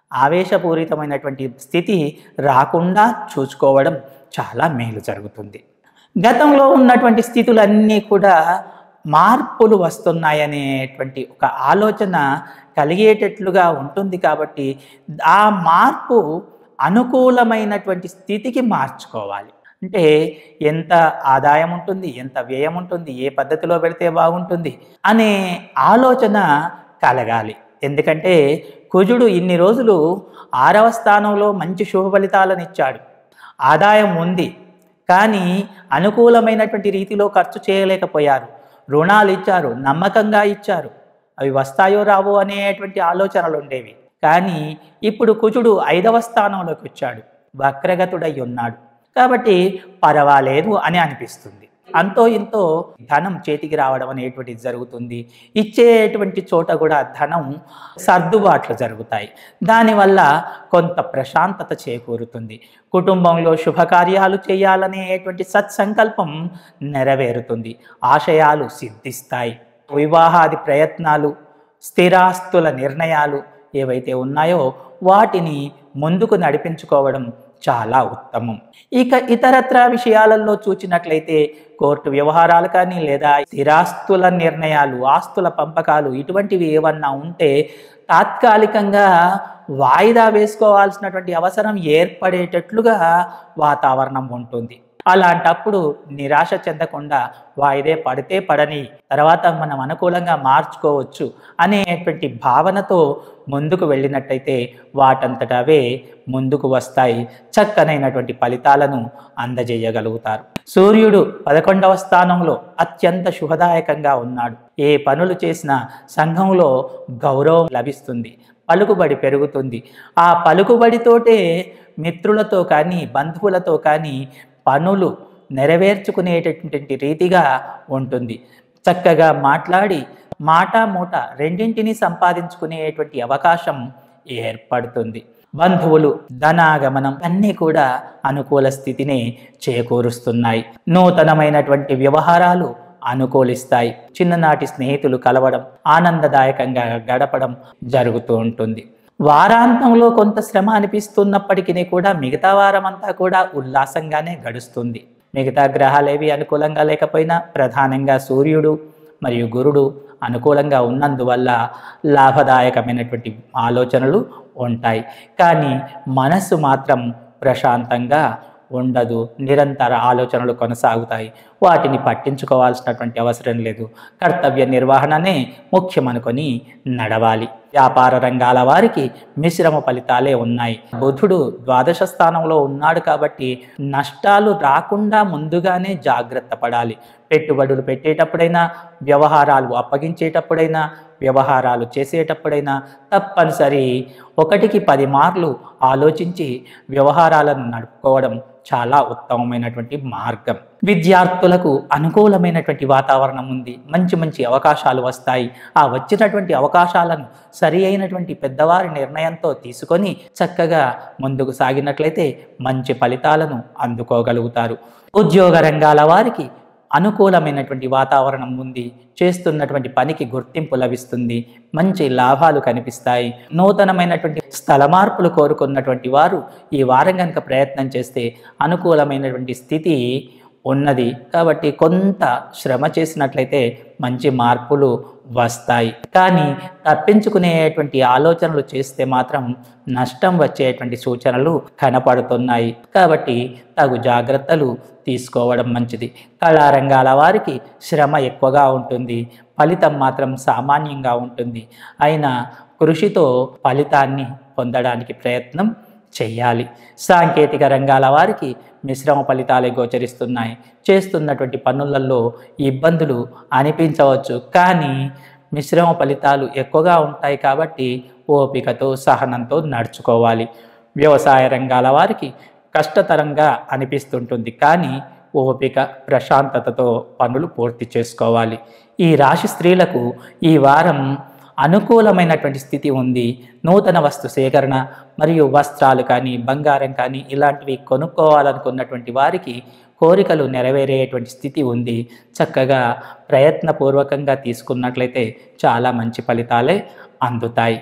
ఆవేశపూరితమైనటువంటి స్థితి రాకుండా చూసుకోవడం చాలా మేలు జరుగుతుంది గతంలో ఉన్నటువంటి స్థితులన్నీ కూడా మార్పులు వస్తున్నాయనేటువంటి ఒక ఆలోచన కలిగేటట్లుగా ఉంటుంది కాబట్టి ఆ మార్పు అనుకూలమైనటువంటి స్థితికి మార్చుకోవాలి అంటే ఎంత ఆదాయం ఉంటుంది ఎంత వ్యయం ఉంటుంది ఏ పద్ధతిలో పెడితే బాగుంటుంది అనే ఆలోచన కలగాలి ఎందుకంటే కుజుడు ఇన్ని రోజులు ఆరవ స్థానంలో మంచి శుభ ఫలితాలను ఇచ్చాడు ఆదాయం ఉంది కానీ అనుకూలమైనటువంటి రీతిలో ఖర్చు చేయలేకపోయారు రుణాలు ఇచ్చారు నమ్మకంగా ఇచ్చారు అవి వస్తాయో రావో అనేటువంటి ఆలోచనలు ఉండేవి కానీ ఇప్పుడు కుజుడు ఐదవ స్థానంలోకి వచ్చాడు వక్రగతుడై ఉన్నాడు కాబట్టి పర్వాలేదు అని అనిపిస్తుంది అంతో ఇంతో ధనం చేతికి రావడం అనేటువంటిది జరుగుతుంది ఇచ్చేటువంటి చోట కూడా ధనం సర్దుబాట్లు జరుగుతాయి దానివల్ల కొంత ప్రశాంతత చేకూరుతుంది కుటుంబంలో శుభకార్యాలు చేయాలనేటువంటి సత్సంకల్పం నెరవేరుతుంది ఆశయాలు సిద్ధిస్తాయి వివాహాది ప్రయత్నాలు స్థిరాస్తుల నిర్ణయాలు ఏవైతే ఉన్నాయో వాటిని ముందుకు నడిపించుకోవడం చాలా ఉత్తమం ఇక ఇతరత్ర విషయాలలో చూచినట్లయితే కోర్టు వ్యవహారాలు కానీ లేదా స్థిరాస్తుల నిర్ణయాలు ఆస్తుల పంపకాలు ఇటువంటివి ఏమన్నా ఉంటే తాత్కాలికంగా వాయిదా వేసుకోవాల్సినటువంటి అవసరం ఏర్పడేటట్లుగా వాతావరణం ఉంటుంది అలాంటప్పుడు నిరాశ చెందకుండా వాయిదే పడితే పడని తర్వాత మనం అనుకూలంగా మార్చుకోవచ్చు అనేటువంటి భావనతో ముందుకు వెళ్ళినట్టయితే వాటంతటవే ముందుకు వస్తాయి చక్కనైనటువంటి ఫలితాలను అందజేయగలుగుతారు సూర్యుడు పదకొండవ స్థానంలో అత్యంత శుభదాయకంగా ఉన్నాడు ఏ పనులు చేసినా సంఘంలో గౌరవం లభిస్తుంది పలుకుబడి పెరుగుతుంది ఆ పలుకుబడితోటే మిత్రులతో కానీ బంధువులతో కానీ పనులు నెరవేర్చుకునేటటువంటి రీతిగా ఉంటుంది చక్కగా మాట్లాడి మాట మూట రెండింటినీ సంపాదించుకునేటువంటి అవకాశం ఏర్పడుతుంది బంధువులు ధనాగమనం అన్నీ కూడా అనుకూల స్థితిని చేకూరుస్తున్నాయి నూతనమైనటువంటి వ్యవహారాలు అనుకూలిస్తాయి చిన్ననాటి స్నేహితులు కలవడం ఆనందదాయకంగా గడపడం జరుగుతూ ఉంటుంది వారాంతంలో కొంత శ్రమ అనిపిస్తున్నప్పటికీ కూడా మిగతా వారం అంతా కూడా ఉల్లాసంగానే గడుస్తుంది మిగతా గ్రహాలేవి అనుకూలంగా లేకపోయినా ప్రధానంగా సూర్యుడు మరియు గురుడు అనుకూలంగా ఉన్నందువల్ల లాభదాయకమైనటువంటి ఆలోచనలు ఉంటాయి కానీ మనస్సు మాత్రం ప్రశాంతంగా ఉండదు నిరంతర ఆలోచనలు కొనసాగుతాయి వాటిని పట్టించుకోవాల్సినటువంటి అవసరం లేదు కర్తవ్య నిర్వహణనే ముఖ్యమనుకొని నడవాలి వ్యాపార రంగాల వారికి మిశ్రమ ఫలితాలే ఉన్నాయి బుధుడు ద్వాదశ స్థానంలో ఉన్నాడు కాబట్టి నష్టాలు రాకుండా ముందుగానే జాగ్రత్త పడాలి పెట్టుబడులు పెట్టేటప్పుడైనా వ్యవహారాలు అప్పగించేటప్పుడైనా వ్యవహారాలు చేసేటప్పుడైనా తప్పనిసరి ఒకటికి పది మార్లు ఆలోచించి వ్యవహారాలను నడుపుకోవడం చాలా ఉత్తమమైనటువంటి మార్గం విద్యార్థులకు అనుకూలమైనటువంటి వాతావరణం ఉంది మంచి మంచి అవకాశాలు వస్తాయి ఆ వచ్చినటువంటి అవకాశాలను సరి అయినటువంటి పెద్దవారి నిర్ణయంతో తీసుకొని చక్కగా ముందుకు సాగినట్లయితే మంచి ఫలితాలను అందుకోగలుగుతారు ఉద్యోగ రంగాల వారికి అనుకూలమైనటువంటి వాతావరణం ఉంది చేస్తున్నటువంటి పనికి గుర్తింపు లభిస్తుంది మంచి లాభాలు కనిపిస్తాయి నూతనమైనటువంటి స్థల మార్పులు కోరుకున్నటువంటి వారు ఈ వారం కనుక ప్రయత్నం చేస్తే అనుకూలమైనటువంటి స్థితి ఉన్నది కాబట్టి కొంత శ్రమ చేసినట్లయితే మంచి మార్పులు వస్తాయి కానీ తప్పించుకునేటువంటి ఆలోచనలు చేస్తే మాత్రం నష్టం వచ్చేటువంటి సూచనలు కనపడుతున్నాయి కాబట్టి తగు జాగ్రత్తలు తీసుకోవడం మంచిది కళారంగాల వారికి శ్రమ ఎక్కువగా ఉంటుంది ఫలితం మాత్రం సామాన్యంగా ఉంటుంది అయినా కృషితో ఫలితాన్ని పొందడానికి ప్రయత్నం చెయ్యాలి సాంకేతిక రంగాల వారికి మిశ్రమ ఫలితాలే గోచరిస్తున్నాయి చేస్తున్నటువంటి పనులలో ఇబ్బందులు అనిపించవచ్చు కానీ మిశ్రమ ఫలితాలు ఎక్కువగా ఉంటాయి కాబట్టి ఓపికతో సహనంతో నడుచుకోవాలి వ్యవసాయ రంగాల వారికి కష్టతరంగా అనిపిస్తుంటుంది కానీ ఓపిక ప్రశాంతతతో పనులు పూర్తి చేసుకోవాలి ఈ రాశి స్త్రీలకు ఈ వారం అనుకూలమైనటువంటి స్థితి ఉంది నూతన వస్తు సేకరణ మరియు వస్త్రాలు కానీ బంగారం కానీ ఇలాంటివి కొనుక్కోవాలనుకున్నటువంటి వారికి కోరికలు నెరవేరేటువంటి స్థితి ఉంది చక్కగా ప్రయత్నపూర్వకంగా తీసుకున్నట్లయితే చాలా మంచి ఫలితాలే అందుతాయి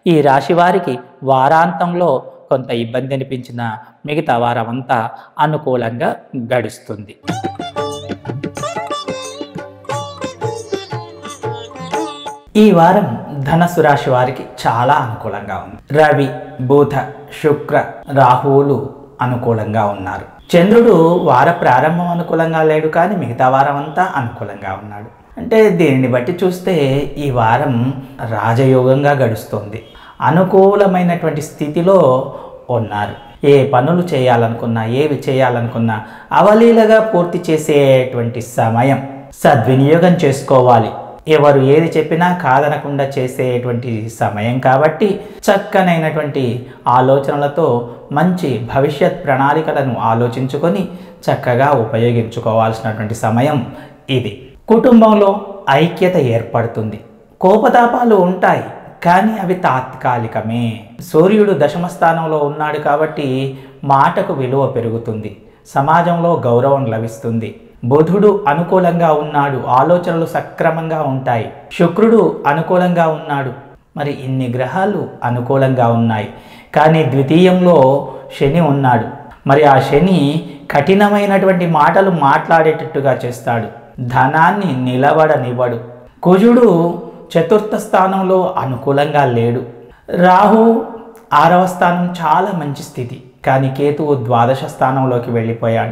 ఈ రాశి వారికి వారాంతంలో కొంత ఇబ్బంది అనిపించిన మిగతా వారం అంతా అనుకూలంగా గడుస్తుంది ఈ వారం ధనస్సు రాశి వారికి చాలా అనుకూలంగా ఉంది రవి బుధ శుక్ర రాహువులు అనుకూలంగా ఉన్నారు చంద్రుడు వార ప్రారంభం అనుకూలంగా లేడు కానీ మిగతా వారం అంతా అనుకూలంగా ఉన్నాడు అంటే దీనిని బట్టి చూస్తే ఈ వారం రాజయోగంగా గడుస్తుంది అనుకూలమైనటువంటి స్థితిలో ఉన్నారు ఏ పనులు చేయాలనుకున్నా ఏవి చేయాలనుకున్నా అవలీలగా పూర్తి చేసేటువంటి సమయం సద్వినియోగం చేసుకోవాలి ఎవరు ఏది చెప్పినా కాదనకుండా చేసేటువంటి సమయం కాబట్టి చక్కనైనటువంటి ఆలోచనలతో మంచి భవిష్యత్ ప్రణాళికలను ఆలోచించుకొని చక్కగా ఉపయోగించుకోవాల్సినటువంటి సమయం ఇది కుటుంబంలో ఐక్యత ఏర్పడుతుంది కోపతాపాలు ఉంటాయి కానీ అవి తాత్కాలికమే సూర్యుడు దశమ స్థానంలో ఉన్నాడు కాబట్టి మాటకు విలువ పెరుగుతుంది సమాజంలో గౌరవం లభిస్తుంది బుధుడు అనుకూలంగా ఉన్నాడు ఆలోచనలు సక్రమంగా ఉంటాయి శుక్రుడు అనుకూలంగా ఉన్నాడు మరి ఇన్ని గ్రహాలు అనుకూలంగా ఉన్నాయి కానీ ద్వితీయంలో శని ఉన్నాడు మరి ఆ శని కఠినమైనటువంటి మాటలు మాట్లాడేటట్టుగా చేస్తాడు ధనాన్ని నిలబడనివ్వడు కుజుడు చతుర్థ స్థానంలో అనుకూలంగా లేడు రాహు ఆరవ స్థానం చాలా మంచి స్థితి కానీ కేతువు ద్వాదశ స్థానంలోకి వెళ్ళిపోయాడు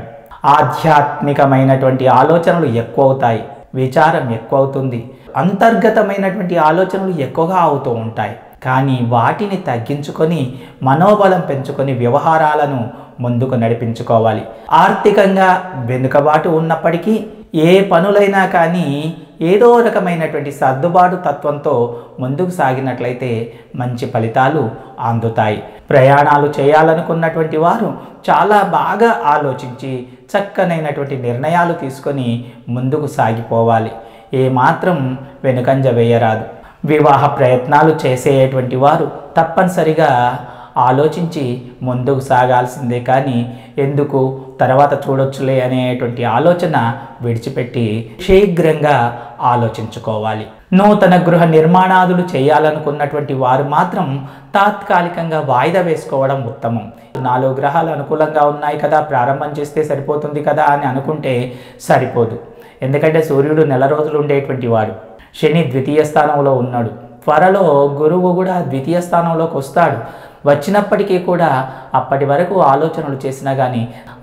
ఆధ్యాత్మికమైనటువంటి ఆలోచనలు ఎక్కువ అవుతాయి విచారం ఎక్కువ అవుతుంది అంతర్గతమైనటువంటి ఆలోచనలు ఎక్కువగా అవుతూ ఉంటాయి కానీ వాటిని తగ్గించుకొని మనోబలం పెంచుకొని వ్యవహారాలను ముందుకు నడిపించుకోవాలి ఆర్థికంగా వెనుకబాటు ఉన్నప్పటికీ ఏ పనులైనా కానీ ఏదో రకమైనటువంటి సర్దుబాటు తత్వంతో ముందుకు సాగినట్లయితే మంచి ఫలితాలు అందుతాయి ప్రయాణాలు చేయాలనుకున్నటువంటి వారు చాలా బాగా ఆలోచించి చక్కనైనటువంటి నిర్ణయాలు తీసుకొని ముందుకు సాగిపోవాలి ఏమాత్రం వెనుకంజ వేయరాదు వివాహ ప్రయత్నాలు చేసేటువంటి వారు తప్పనిసరిగా ఆలోచించి ముందుకు సాగాల్సిందే కానీ ఎందుకు తర్వాత చూడొచ్చులే అనేటువంటి ఆలోచన విడిచిపెట్టి శీఘ్రంగా ఆలోచించుకోవాలి నూతన గృహ నిర్మాణాదులు చేయాలనుకున్నటువంటి వారు మాత్రం తాత్కాలికంగా వాయిదా వేసుకోవడం ఉత్తమం నాలుగు గ్రహాలు అనుకూలంగా ఉన్నాయి కదా ప్రారంభం చేస్తే సరిపోతుంది కదా అని అనుకుంటే సరిపోదు ఎందుకంటే సూర్యుడు నెల రోజులు ఉండేటువంటి వాడు శని ద్వితీయ స్థానంలో ఉన్నాడు త్వరలో గురువు కూడా ద్వితీయ స్థానంలోకి వస్తాడు వచ్చినప్పటికీ కూడా అప్పటి వరకు ఆలోచనలు చేసినా కానీ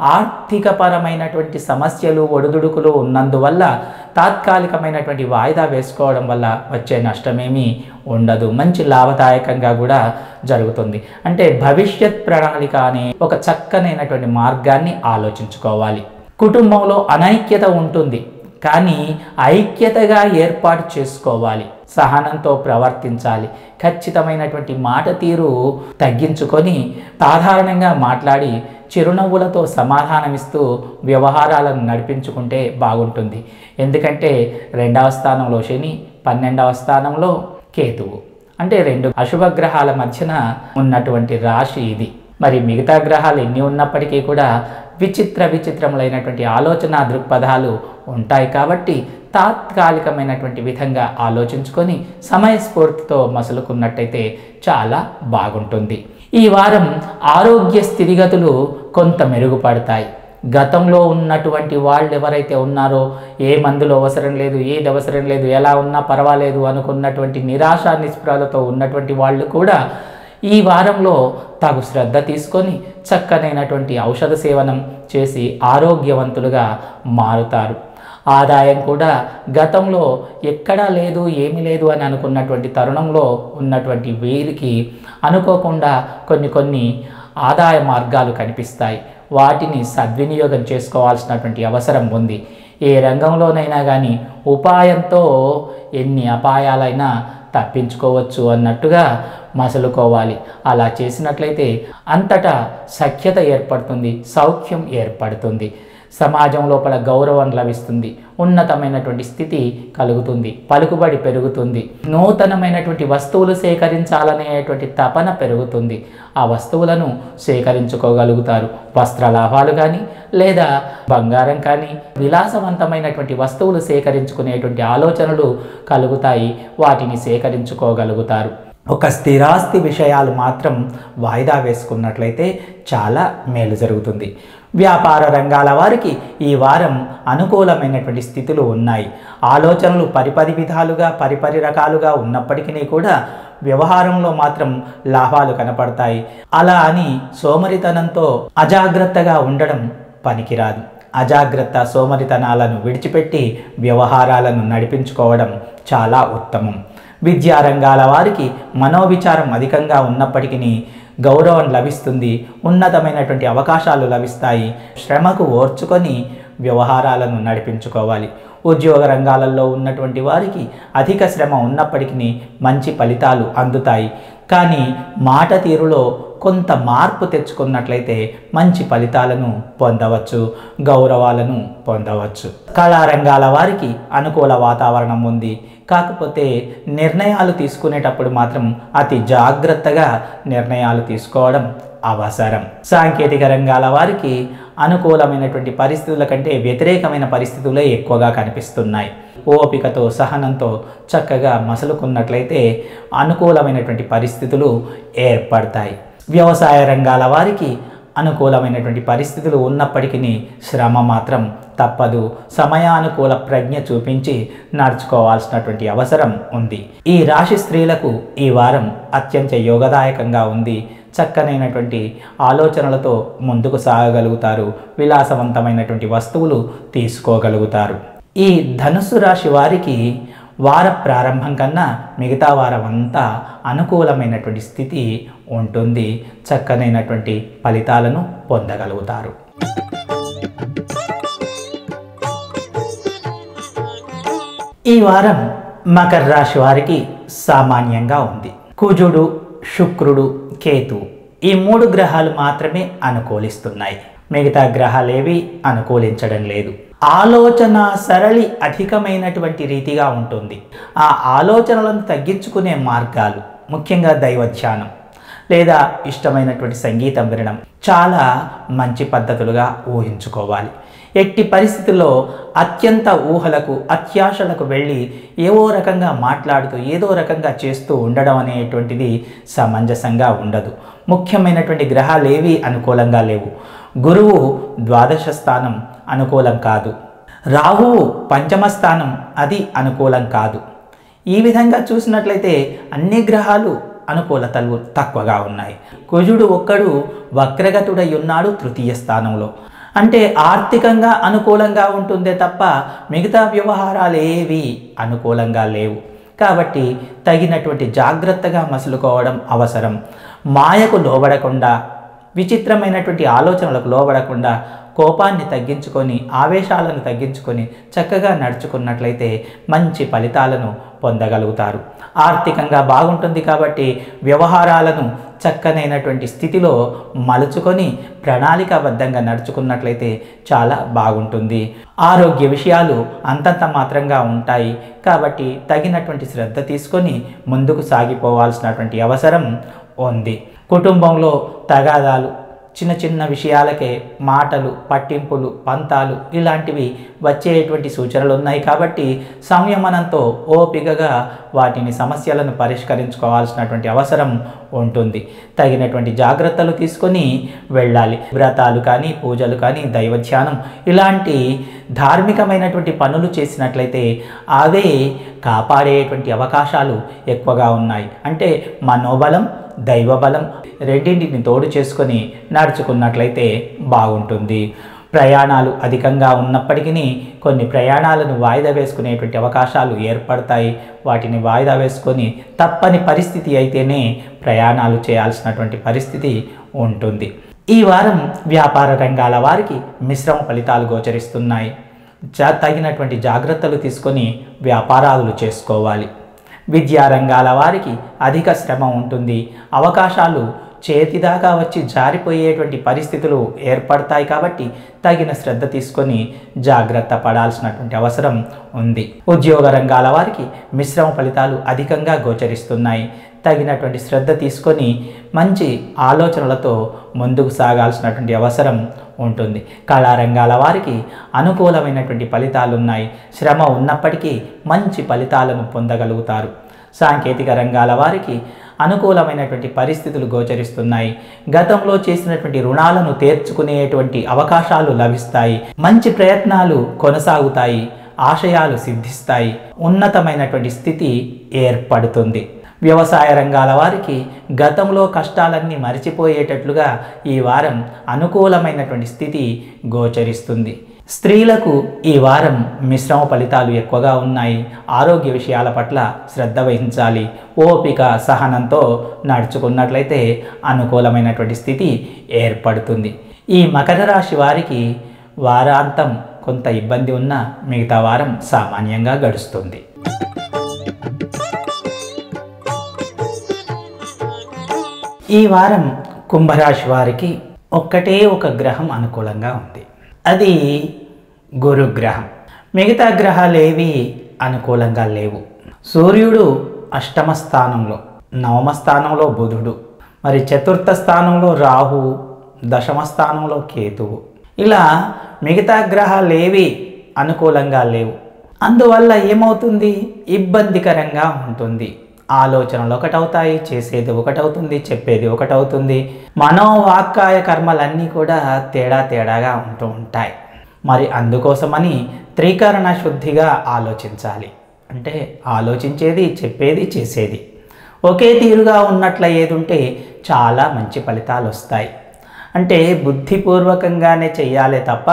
ఆర్థికపరమైనటువంటి సమస్యలు ఒడిదుడుకులు ఉన్నందువల్ల తాత్కాలికమైనటువంటి వాయిదా వేసుకోవడం వల్ల వచ్చే నష్టమేమీ ఉండదు మంచి లాభదాయకంగా కూడా జరుగుతుంది అంటే భవిష్యత్ ప్రణాళిక అనే ఒక చక్కనైనటువంటి మార్గాన్ని ఆలోచించుకోవాలి కుటుంబంలో అనైక్యత ఉంటుంది కానీ ఐక్యతగా ఏర్పాటు చేసుకోవాలి సహనంతో ప్రవర్తించాలి ఖచ్చితమైనటువంటి మాట తీరు తగ్గించుకొని సాధారణంగా మాట్లాడి చిరునవ్వులతో సమాధానమిస్తూ వ్యవహారాలను నడిపించుకుంటే బాగుంటుంది ఎందుకంటే రెండవ స్థానంలో శని పన్నెండవ స్థానంలో కేతువు అంటే రెండు అశుభ గ్రహాల మధ్యన ఉన్నటువంటి రాశి ఇది మరి మిగతా గ్రహాలు ఎన్ని ఉన్నప్పటికీ కూడా విచిత్ర విచిత్రములైనటువంటి ఆలోచన దృక్పథాలు ఉంటాయి కాబట్టి తాత్కాలికమైనటువంటి విధంగా ఆలోచించుకొని సమయస్ఫూర్తితో మసులుకున్నట్టయితే చాలా బాగుంటుంది ఈ వారం ఆరోగ్య స్థితిగతులు కొంత మెరుగుపడతాయి గతంలో ఉన్నటువంటి వాళ్ళు ఎవరైతే ఉన్నారో ఏ మందులు అవసరం లేదు ఏది అవసరం లేదు ఎలా ఉన్నా పర్వాలేదు అనుకున్నటువంటి నిరాశ నిస్పృహలతో ఉన్నటువంటి వాళ్ళు కూడా ఈ వారంలో తగు శ్రద్ధ తీసుకొని చక్కనైనటువంటి ఔషధ సేవనం చేసి ఆరోగ్యవంతులుగా మారుతారు ఆదాయం కూడా గతంలో ఎక్కడా లేదు ఏమీ లేదు అని అనుకున్నటువంటి తరుణంలో ఉన్నటువంటి వీరికి అనుకోకుండా కొన్ని కొన్ని ఆదాయ మార్గాలు కనిపిస్తాయి వాటిని సద్వినియోగం చేసుకోవాల్సినటువంటి అవసరం ఉంది ఏ రంగంలోనైనా కానీ ఉపాయంతో ఎన్ని అపాయాలైనా తప్పించుకోవచ్చు అన్నట్టుగా మసలుకోవాలి అలా చేసినట్లయితే అంతటా సఖ్యత ఏర్పడుతుంది సౌఖ్యం ఏర్పడుతుంది సమాజం లోపల గౌరవం లభిస్తుంది ఉన్నతమైనటువంటి స్థితి కలుగుతుంది పలుకుబడి పెరుగుతుంది నూతనమైనటువంటి వస్తువులు సేకరించాలనేటువంటి తపన పెరుగుతుంది ఆ వస్తువులను సేకరించుకోగలుగుతారు వస్త్ర లాభాలు కానీ లేదా బంగారం కానీ విలాసవంతమైనటువంటి వస్తువులు సేకరించుకునేటువంటి ఆలోచనలు కలుగుతాయి వాటిని సేకరించుకోగలుగుతారు ఒక స్థిరాస్తి విషయాలు మాత్రం వాయిదా వేసుకున్నట్లయితే చాలా మేలు జరుగుతుంది వ్యాపార రంగాల వారికి ఈ వారం అనుకూలమైనటువంటి స్థితులు ఉన్నాయి ఆలోచనలు పరిపరి విధాలుగా పరిపరి రకాలుగా ఉన్నప్పటికీ కూడా వ్యవహారంలో మాత్రం లాభాలు కనపడతాయి అలా అని సోమరితనంతో అజాగ్రత్తగా ఉండడం పనికిరాదు అజాగ్రత్త సోమరితనాలను విడిచిపెట్టి వ్యవహారాలను నడిపించుకోవడం చాలా ఉత్తమం విద్యా రంగాల వారికి మనోవిచారం అధికంగా ఉన్నప్పటికీ గౌరవం లభిస్తుంది ఉన్నతమైనటువంటి అవకాశాలు లభిస్తాయి శ్రమకు ఓర్చుకొని వ్యవహారాలను నడిపించుకోవాలి ఉద్యోగ రంగాలలో ఉన్నటువంటి వారికి అధిక శ్రమ ఉన్నప్పటికీ మంచి ఫలితాలు అందుతాయి కానీ మాట తీరులో కొంత మార్పు తెచ్చుకున్నట్లయితే మంచి ఫలితాలను పొందవచ్చు గౌరవాలను పొందవచ్చు కళారంగాల వారికి అనుకూల వాతావరణం ఉంది కాకపోతే నిర్ణయాలు తీసుకునేటప్పుడు మాత్రం అతి జాగ్రత్తగా నిర్ణయాలు తీసుకోవడం అవసరం సాంకేతిక రంగాల వారికి అనుకూలమైనటువంటి పరిస్థితుల కంటే వ్యతిరేకమైన పరిస్థితులే ఎక్కువగా కనిపిస్తున్నాయి ఓపికతో సహనంతో చక్కగా మసలుకున్నట్లయితే అనుకూలమైనటువంటి పరిస్థితులు ఏర్పడతాయి వ్యవసాయ రంగాల వారికి అనుకూలమైనటువంటి పరిస్థితులు ఉన్నప్పటికీ శ్రమ మాత్రం తప్పదు సమయానుకూల ప్రజ్ఞ చూపించి నడుచుకోవాల్సినటువంటి అవసరం ఉంది ఈ రాశి స్త్రీలకు ఈ వారం అత్యంత యోగదాయకంగా ఉంది చక్కనైనటువంటి ఆలోచనలతో ముందుకు సాగగలుగుతారు విలాసవంతమైనటువంటి వస్తువులు తీసుకోగలుగుతారు ఈ ధనుస్సు రాశి వారికి వార ప్రారంభం కన్నా మిగతా వారం అంతా అనుకూలమైనటువంటి స్థితి ఉంటుంది చక్కనైనటువంటి ఫలితాలను పొందగలుగుతారు ఈ వారం మకర రాశి వారికి సామాన్యంగా ఉంది కుజుడు శుక్రుడు కేతు ఈ మూడు గ్రహాలు మాత్రమే అనుకూలిస్తున్నాయి మిగతా గ్రహాలేవి అనుకూలించడం లేదు ఆలోచన సరళి అధికమైనటువంటి రీతిగా ఉంటుంది ఆ ఆలోచనలను తగ్గించుకునే మార్గాలు ముఖ్యంగా దైవధ్యానం లేదా ఇష్టమైనటువంటి సంగీతం వినడం చాలా మంచి పద్ధతులుగా ఊహించుకోవాలి ఎట్టి పరిస్థితుల్లో అత్యంత ఊహలకు అత్యాశలకు వెళ్ళి ఏవో రకంగా మాట్లాడుతూ ఏదో రకంగా చేస్తూ ఉండడం అనేటువంటిది సమంజసంగా ఉండదు ముఖ్యమైనటువంటి గ్రహాలు ఏవి అనుకూలంగా లేవు గురువు ద్వాదశ స్థానం అనుకూలం కాదు రాహువు పంచమ స్థానం అది అనుకూలం కాదు ఈ విధంగా చూసినట్లయితే అన్ని గ్రహాలు అనుకూలతలు తక్కువగా ఉన్నాయి కుజుడు ఒక్కడు వక్రగతుడై ఉన్నాడు తృతీయ స్థానంలో అంటే ఆర్థికంగా అనుకూలంగా ఉంటుందే తప్ప మిగతా వ్యవహారాలు ఏవి అనుకూలంగా లేవు కాబట్టి తగినటువంటి జాగ్రత్తగా మసులుకోవడం అవసరం మాయకు లోబడకుండా విచిత్రమైనటువంటి ఆలోచనలకు లోబడకుండా కోపాన్ని తగ్గించుకొని ఆవేశాలను తగ్గించుకొని చక్కగా నడుచుకున్నట్లయితే మంచి ఫలితాలను పొందగలుగుతారు ఆర్థికంగా బాగుంటుంది కాబట్టి వ్యవహారాలను చక్కనైనటువంటి స్థితిలో మలుచుకొని ప్రణాళికాబద్ధంగా నడుచుకున్నట్లయితే చాలా బాగుంటుంది ఆరోగ్య విషయాలు అంతంత మాత్రంగా ఉంటాయి కాబట్టి తగినటువంటి శ్రద్ధ తీసుకొని ముందుకు సాగిపోవాల్సినటువంటి అవసరం ఉంది కుటుంబంలో తగాదాలు చిన్న చిన్న విషయాలకే మాటలు పట్టింపులు పంతాలు ఇలాంటివి వచ్చేటువంటి సూచనలు ఉన్నాయి కాబట్టి సంయమనంతో ఓపికగా వాటిని సమస్యలను పరిష్కరించుకోవాల్సినటువంటి అవసరం ఉంటుంది తగినటువంటి జాగ్రత్తలు తీసుకొని వెళ్ళాలి వ్రతాలు కానీ పూజలు కానీ దైవధ్యానం ఇలాంటి ధార్మికమైనటువంటి పనులు చేసినట్లయితే అవే కాపాడేటువంటి అవకాశాలు ఎక్కువగా ఉన్నాయి అంటే మనోబలం దైవబలం రెండింటిని తోడు చేసుకొని నడుచుకున్నట్లయితే బాగుంటుంది ప్రయాణాలు అధికంగా ఉన్నప్పటికీ కొన్ని ప్రయాణాలను వాయిదా వేసుకునేటువంటి అవకాశాలు ఏర్పడతాయి వాటిని వాయిదా వేసుకొని తప్పని పరిస్థితి అయితేనే ప్రయాణాలు చేయాల్సినటువంటి పరిస్థితి ఉంటుంది ఈ వారం వ్యాపార రంగాల వారికి మిశ్రమ ఫలితాలు గోచరిస్తున్నాయి జా తగినటువంటి జాగ్రత్తలు తీసుకొని వ్యాపారాలు చేసుకోవాలి విద్యా రంగాల వారికి అధిక శ్రమ ఉంటుంది అవకాశాలు చేతిదాకా వచ్చి జారిపోయేటువంటి పరిస్థితులు ఏర్పడతాయి కాబట్టి తగిన శ్రద్ధ తీసుకొని జాగ్రత్త పడాల్సినటువంటి అవసరం ఉంది ఉద్యోగ రంగాల వారికి మిశ్రమ ఫలితాలు అధికంగా గోచరిస్తున్నాయి తగినటువంటి శ్రద్ధ తీసుకొని మంచి ఆలోచనలతో ముందుకు సాగాల్సినటువంటి అవసరం ఉంటుంది కళారంగాల వారికి అనుకూలమైనటువంటి ఫలితాలు ఉన్నాయి శ్రమ ఉన్నప్పటికీ మంచి ఫలితాలను పొందగలుగుతారు సాంకేతిక రంగాల వారికి అనుకూలమైనటువంటి పరిస్థితులు గోచరిస్తున్నాయి గతంలో చేసినటువంటి రుణాలను తీర్చుకునేటువంటి అవకాశాలు లభిస్తాయి మంచి ప్రయత్నాలు కొనసాగుతాయి ఆశయాలు సిద్ధిస్తాయి ఉన్నతమైనటువంటి స్థితి ఏర్పడుతుంది వ్యవసాయ రంగాల వారికి గతంలో కష్టాలన్నీ మరిచిపోయేటట్లుగా ఈ వారం అనుకూలమైనటువంటి స్థితి గోచరిస్తుంది స్త్రీలకు ఈ వారం మిశ్రమ ఫలితాలు ఎక్కువగా ఉన్నాయి ఆరోగ్య విషయాల పట్ల శ్రద్ధ వహించాలి ఓపిక సహనంతో నడుచుకున్నట్లయితే అనుకూలమైనటువంటి స్థితి ఏర్పడుతుంది ఈ మకర రాశి వారికి వారాంతం కొంత ఇబ్బంది ఉన్నా మిగతా వారం సామాన్యంగా గడుస్తుంది ఈ వారం కుంభరాశి వారికి ఒక్కటే ఒక గ్రహం అనుకూలంగా ఉంది అది గురుగ్రహం మిగతా గ్రహాలు ఏవి అనుకూలంగా లేవు సూర్యుడు అష్టమ స్థానంలో నవమ స్థానంలో బుధుడు మరి చతుర్థ స్థానంలో రాహు దశమ స్థానంలో కేతువు ఇలా మిగతా గ్రహాలు ఏవి అనుకూలంగా లేవు అందువల్ల ఏమవుతుంది ఇబ్బందికరంగా ఉంటుంది ఆలోచనలు ఒకటవుతాయి చేసేది ఒకటవుతుంది చెప్పేది ఒకటవుతుంది మనోవాక్కాయ కర్మలన్నీ కూడా తేడా తేడాగా ఉంటూ ఉంటాయి మరి అందుకోసమని త్రికరణ శుద్ధిగా ఆలోచించాలి అంటే ఆలోచించేది చెప్పేది చేసేది ఒకే తీరుగా ఉన్నట్ల ఏది ఉంటే చాలా మంచి ఫలితాలు వస్తాయి అంటే బుద్ధిపూర్వకంగానే చెయ్యాలి తప్ప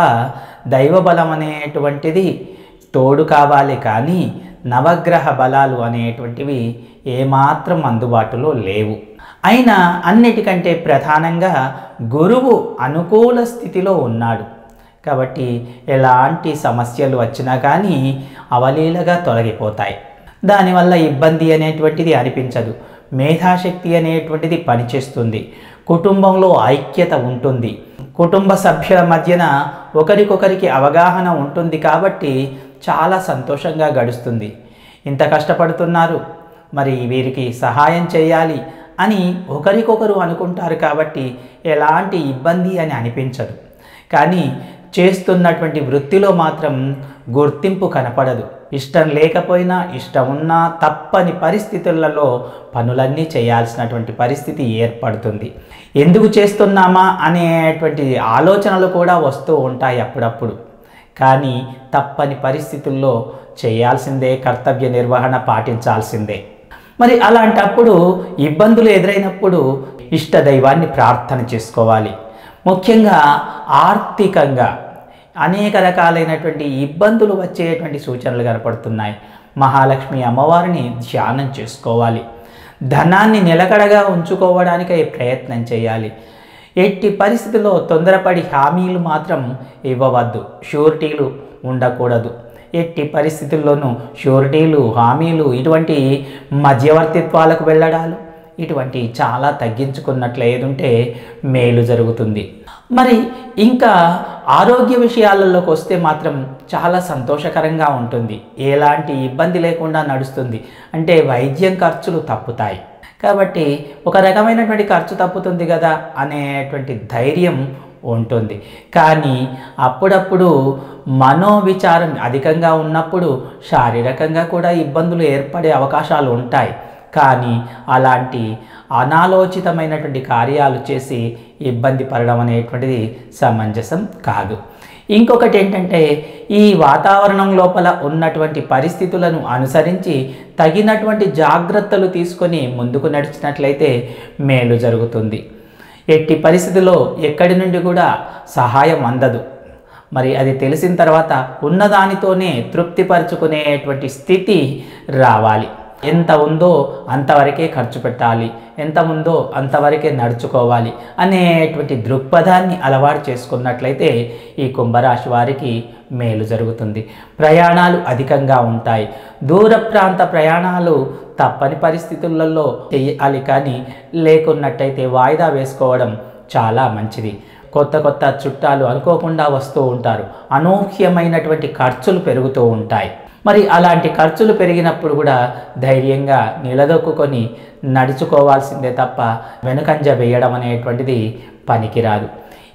దైవబలం అనేటువంటిది తోడు కావాలి కానీ నవగ్రహ బలాలు అనేటువంటివి ఏమాత్రం అందుబాటులో లేవు అయినా అన్నిటికంటే ప్రధానంగా గురువు అనుకూల స్థితిలో ఉన్నాడు కాబట్టి ఎలాంటి సమస్యలు వచ్చినా కానీ అవలీలగా తొలగిపోతాయి దానివల్ల ఇబ్బంది అనేటువంటిది అనిపించదు మేధాశక్తి అనేటువంటిది పనిచేస్తుంది కుటుంబంలో ఐక్యత ఉంటుంది కుటుంబ సభ్యుల మధ్యన ఒకరికొకరికి అవగాహన ఉంటుంది కాబట్టి చాలా సంతోషంగా గడుస్తుంది ఇంత కష్టపడుతున్నారు మరి వీరికి సహాయం చేయాలి అని ఒకరికొకరు అనుకుంటారు కాబట్టి ఎలాంటి ఇబ్బంది అని అనిపించదు కానీ చేస్తున్నటువంటి వృత్తిలో మాత్రం గుర్తింపు కనపడదు ఇష్టం లేకపోయినా ఇష్టం ఉన్నా తప్పని పరిస్థితులలో పనులన్నీ చేయాల్సినటువంటి పరిస్థితి ఏర్పడుతుంది ఎందుకు చేస్తున్నామా అనేటువంటి ఆలోచనలు కూడా వస్తూ ఉంటాయి అప్పుడప్పుడు కానీ తప్పని పరిస్థితుల్లో చేయాల్సిందే కర్తవ్య నిర్వహణ పాటించాల్సిందే మరి అలాంటప్పుడు ఇబ్బందులు ఎదురైనప్పుడు ఇష్ట దైవాన్ని ప్రార్థన చేసుకోవాలి ముఖ్యంగా ఆర్థికంగా అనేక రకాలైనటువంటి ఇబ్బందులు వచ్చేటువంటి సూచనలు కనపడుతున్నాయి మహాలక్ష్మి అమ్మవారిని ధ్యానం చేసుకోవాలి ధనాన్ని నిలకడగా ఉంచుకోవడానికి ప్రయత్నం చేయాలి ఎట్టి పరిస్థితుల్లో తొందరపడి హామీలు మాత్రం ఇవ్వవద్దు షూరిటీలు ఉండకూడదు ఎట్టి పరిస్థితుల్లోనూ షూరిటీలు హామీలు ఇటువంటి మధ్యవర్తిత్వాలకు వెళ్ళడాలు ఇటువంటి చాలా తగ్గించుకున్నట్లు ఏదుంటే మేలు జరుగుతుంది మరి ఇంకా ఆరోగ్య విషయాలలోకి వస్తే మాత్రం చాలా సంతోషకరంగా ఉంటుంది ఎలాంటి ఇబ్బంది లేకుండా నడుస్తుంది అంటే వైద్యం ఖర్చులు తప్పుతాయి కాబట్టి ఒక రకమైనటువంటి ఖర్చు తప్పుతుంది కదా అనేటువంటి ధైర్యం ఉంటుంది కానీ అప్పుడప్పుడు మనోవిచారం అధికంగా ఉన్నప్పుడు శారీరకంగా కూడా ఇబ్బందులు ఏర్పడే అవకాశాలు ఉంటాయి కానీ అలాంటి అనాలోచితమైనటువంటి కార్యాలు చేసి ఇబ్బంది పడడం అనేటువంటిది సమంజసం కాదు ఇంకొకటి ఏంటంటే ఈ వాతావరణం లోపల ఉన్నటువంటి పరిస్థితులను అనుసరించి తగినటువంటి జాగ్రత్తలు తీసుకొని ముందుకు నడిచినట్లయితే మేలు జరుగుతుంది ఎట్టి పరిస్థితిలో ఎక్కడి నుండి కూడా సహాయం అందదు మరి అది తెలిసిన తర్వాత ఉన్నదానితోనే తృప్తిపరచుకునేటువంటి స్థితి రావాలి ఎంత ఉందో అంతవరకే ఖర్చు పెట్టాలి ఎంత ఉందో అంతవరకే నడుచుకోవాలి అనేటువంటి దృక్పథాన్ని అలవాటు చేసుకున్నట్లయితే ఈ కుంభరాశి వారికి మేలు జరుగుతుంది ప్రయాణాలు అధికంగా ఉంటాయి దూర ప్రాంత ప్రయాణాలు తప్పని పరిస్థితులలో చేయాలి కానీ లేకున్నట్టయితే వాయిదా వేసుకోవడం చాలా మంచిది కొత్త కొత్త చుట్టాలు అనుకోకుండా వస్తూ ఉంటారు అనూహ్యమైనటువంటి ఖర్చులు పెరుగుతూ ఉంటాయి మరి అలాంటి ఖర్చులు పెరిగినప్పుడు కూడా ధైర్యంగా నిలదొక్కుకొని నడుచుకోవాల్సిందే తప్ప వెనుకంజ వేయడం అనేటువంటిది పనికిరాదు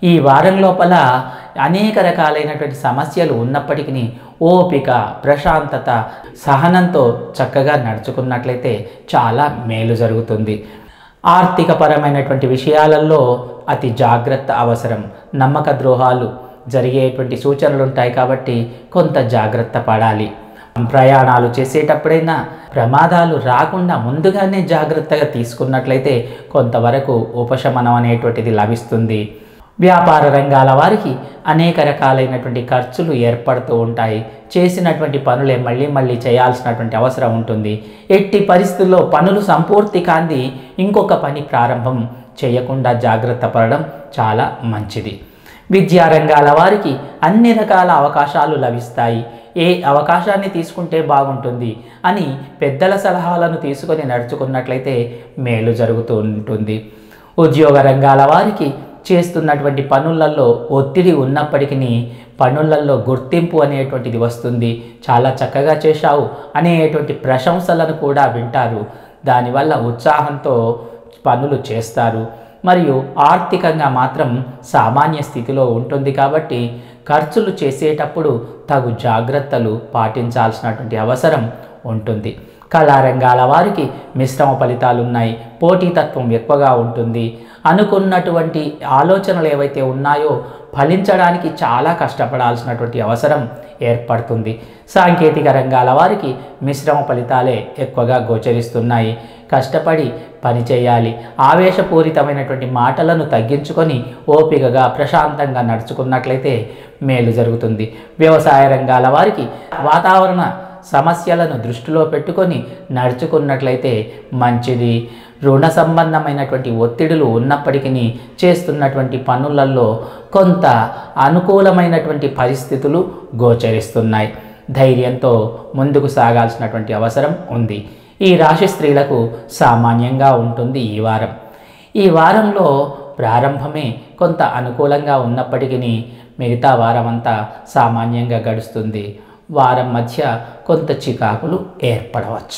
ఈ వారం లోపల అనేక రకాలైనటువంటి సమస్యలు ఉన్నప్పటికీ ఓపిక ప్రశాంతత సహనంతో చక్కగా నడుచుకున్నట్లయితే చాలా మేలు జరుగుతుంది ఆర్థిక పరమైనటువంటి విషయాలలో అతి జాగ్రత్త అవసరం నమ్మక ద్రోహాలు జరిగేటువంటి సూచనలు ఉంటాయి కాబట్టి కొంత జాగ్రత్త పడాలి ప్రయాణాలు చేసేటప్పుడైనా ప్రమాదాలు రాకుండా ముందుగానే జాగ్రత్తగా తీసుకున్నట్లయితే కొంతవరకు ఉపశమనం అనేటువంటిది లభిస్తుంది వ్యాపార రంగాల వారికి అనేక రకాలైనటువంటి ఖర్చులు ఏర్పడుతూ ఉంటాయి చేసినటువంటి పనులే మళ్ళీ మళ్ళీ చేయాల్సినటువంటి అవసరం ఉంటుంది ఎట్టి పరిస్థితుల్లో పనులు సంపూర్తి కాంది ఇంకొక పని ప్రారంభం చేయకుండా జాగ్రత్త పడడం చాలా మంచిది విద్యా రంగాల వారికి అన్ని రకాల అవకాశాలు లభిస్తాయి ఏ అవకాశాన్ని తీసుకుంటే బాగుంటుంది అని పెద్దల సలహాలను తీసుకొని నడుచుకున్నట్లయితే మేలు జరుగుతూ ఉంటుంది ఉద్యోగ రంగాల వారికి చేస్తున్నటువంటి పనులలో ఒత్తిడి ఉన్నప్పటికీ పనులలో గుర్తింపు అనేటువంటిది వస్తుంది చాలా చక్కగా చేశావు అనేటువంటి ప్రశంసలను కూడా వింటారు దానివల్ల ఉత్సాహంతో పనులు చేస్తారు మరియు ఆర్థికంగా మాత్రం సామాన్య స్థితిలో ఉంటుంది కాబట్టి ఖర్చులు చేసేటప్పుడు తగు జాగ్రత్తలు పాటించాల్సినటువంటి అవసరం ఉంటుంది కళారంగాల వారికి మిశ్రమ ఫలితాలు ఉన్నాయి పోటీతత్వం ఎక్కువగా ఉంటుంది అనుకున్నటువంటి ఆలోచనలు ఏవైతే ఉన్నాయో ఫలించడానికి చాలా కష్టపడాల్సినటువంటి అవసరం ఏర్పడుతుంది సాంకేతిక రంగాల వారికి మిశ్రమ ఫలితాలే ఎక్కువగా గోచరిస్తున్నాయి కష్టపడి పని చేయాలి ఆవేశపూరితమైనటువంటి మాటలను తగ్గించుకొని ఓపికగా ప్రశాంతంగా నడుచుకున్నట్లయితే మేలు జరుగుతుంది వ్యవసాయ రంగాల వారికి వాతావరణ సమస్యలను దృష్టిలో పెట్టుకొని నడుచుకున్నట్లయితే మంచిది రుణ సంబంధమైనటువంటి ఒత్తిడులు ఉన్నప్పటికీ చేస్తున్నటువంటి పనులలో కొంత అనుకూలమైనటువంటి పరిస్థితులు గోచరిస్తున్నాయి ధైర్యంతో ముందుకు సాగాల్సినటువంటి అవసరం ఉంది ఈ రాశి స్త్రీలకు సామాన్యంగా ఉంటుంది ఈ వారం ఈ వారంలో ప్రారంభమే కొంత అనుకూలంగా ఉన్నప్పటికీ మిగతా వారం అంతా సామాన్యంగా గడుస్తుంది వారం మధ్య కొంత చికాకులు ఏర్పడవచ్చు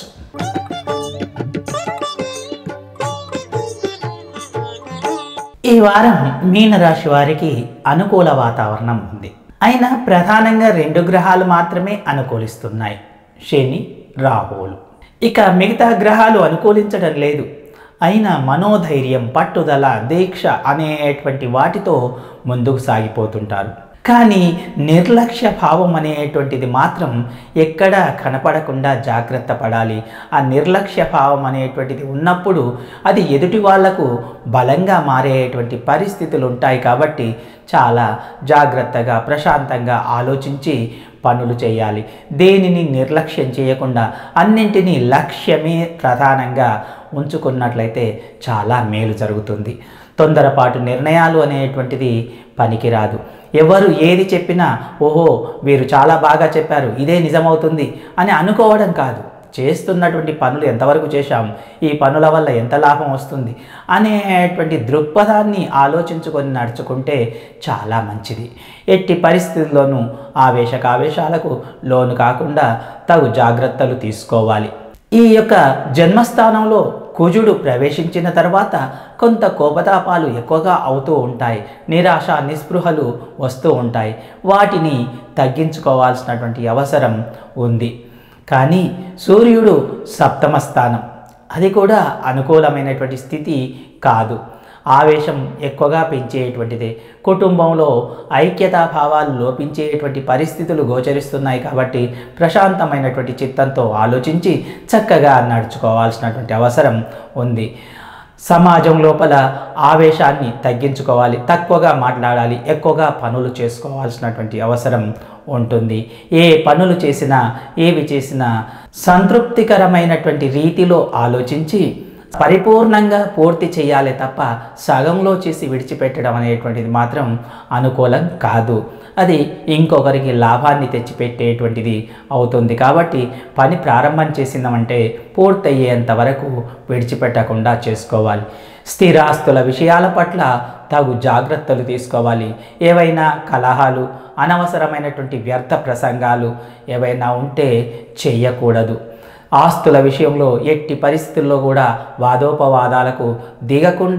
ఈ వారం మీనరాశి వారికి అనుకూల వాతావరణం ఉంది అయినా ప్రధానంగా రెండు గ్రహాలు మాత్రమే అనుకూలిస్తున్నాయి శని రాహువులు ఇక మిగతా గ్రహాలు అనుకూలించడం లేదు అయినా మనోధైర్యం పట్టుదల దీక్ష అనేటువంటి వాటితో ముందుకు సాగిపోతుంటారు కానీ నిర్లక్ష్య భావం అనేటువంటిది మాత్రం ఎక్కడా కనపడకుండా జాగ్రత్త పడాలి ఆ నిర్లక్ష్య భావం అనేటువంటిది ఉన్నప్పుడు అది ఎదుటి వాళ్లకు బలంగా మారేటువంటి పరిస్థితులు ఉంటాయి కాబట్టి చాలా జాగ్రత్తగా ప్రశాంతంగా ఆలోచించి పనులు చేయాలి దేనిని నిర్లక్ష్యం చేయకుండా అన్నింటినీ లక్ష్యమే ప్రధానంగా ఉంచుకున్నట్లయితే చాలా మేలు జరుగుతుంది తొందరపాటు నిర్ణయాలు అనేటువంటిది పనికిరాదు ఎవరు ఏది చెప్పినా ఓహో వీరు చాలా బాగా చెప్పారు ఇదే నిజమవుతుంది అని అనుకోవడం కాదు చేస్తున్నటువంటి పనులు ఎంతవరకు చేశాం ఈ పనుల వల్ల ఎంత లాభం వస్తుంది అనేటువంటి దృక్పథాన్ని ఆలోచించుకొని నడుచుకుంటే చాలా మంచిది ఎట్టి పరిస్థితుల్లోనూ ఆవేశకావేశాలకు లోను కాకుండా తగు జాగ్రత్తలు తీసుకోవాలి ఈ యొక్క జన్మస్థానంలో కుజుడు ప్రవేశించిన తర్వాత కొంత కోపతాపాలు ఎక్కువగా అవుతూ ఉంటాయి నిరాశ నిస్పృహలు వస్తూ ఉంటాయి వాటిని తగ్గించుకోవాల్సినటువంటి అవసరం ఉంది కానీ సూర్యుడు సప్తమ స్థానం అది కూడా అనుకూలమైనటువంటి స్థితి కాదు ఆవేశం ఎక్కువగా పెంచేటువంటిదే కుటుంబంలో ఐక్యతా భావాలు లోపించేటువంటి పరిస్థితులు గోచరిస్తున్నాయి కాబట్టి ప్రశాంతమైనటువంటి చిత్తంతో ఆలోచించి చక్కగా నడుచుకోవాల్సినటువంటి అవసరం ఉంది సమాజం లోపల ఆవేశాన్ని తగ్గించుకోవాలి తక్కువగా మాట్లాడాలి ఎక్కువగా పనులు చేసుకోవాల్సినటువంటి అవసరం ఉంటుంది ఏ పనులు చేసినా ఏవి చేసినా సంతృప్తికరమైనటువంటి రీతిలో ఆలోచించి పరిపూర్ణంగా పూర్తి చేయాలి తప్ప సగంలో చేసి విడిచిపెట్టడం అనేటువంటిది మాత్రం అనుకూలం కాదు అది ఇంకొకరికి లాభాన్ని తెచ్చిపెట్టేటువంటిది అవుతుంది కాబట్టి పని ప్రారంభం చేసిందామంటే పూర్తయ్యేంత వరకు విడిచిపెట్టకుండా చేసుకోవాలి స్థిరాస్తుల విషయాల పట్ల తగు జాగ్రత్తలు తీసుకోవాలి ఏవైనా కలహాలు అనవసరమైనటువంటి వ్యర్థ ప్రసంగాలు ఏవైనా ఉంటే చెయ్యకూడదు ఆస్తుల విషయంలో ఎట్టి పరిస్థితుల్లో కూడా వాదోపవాదాలకు దిగకుండా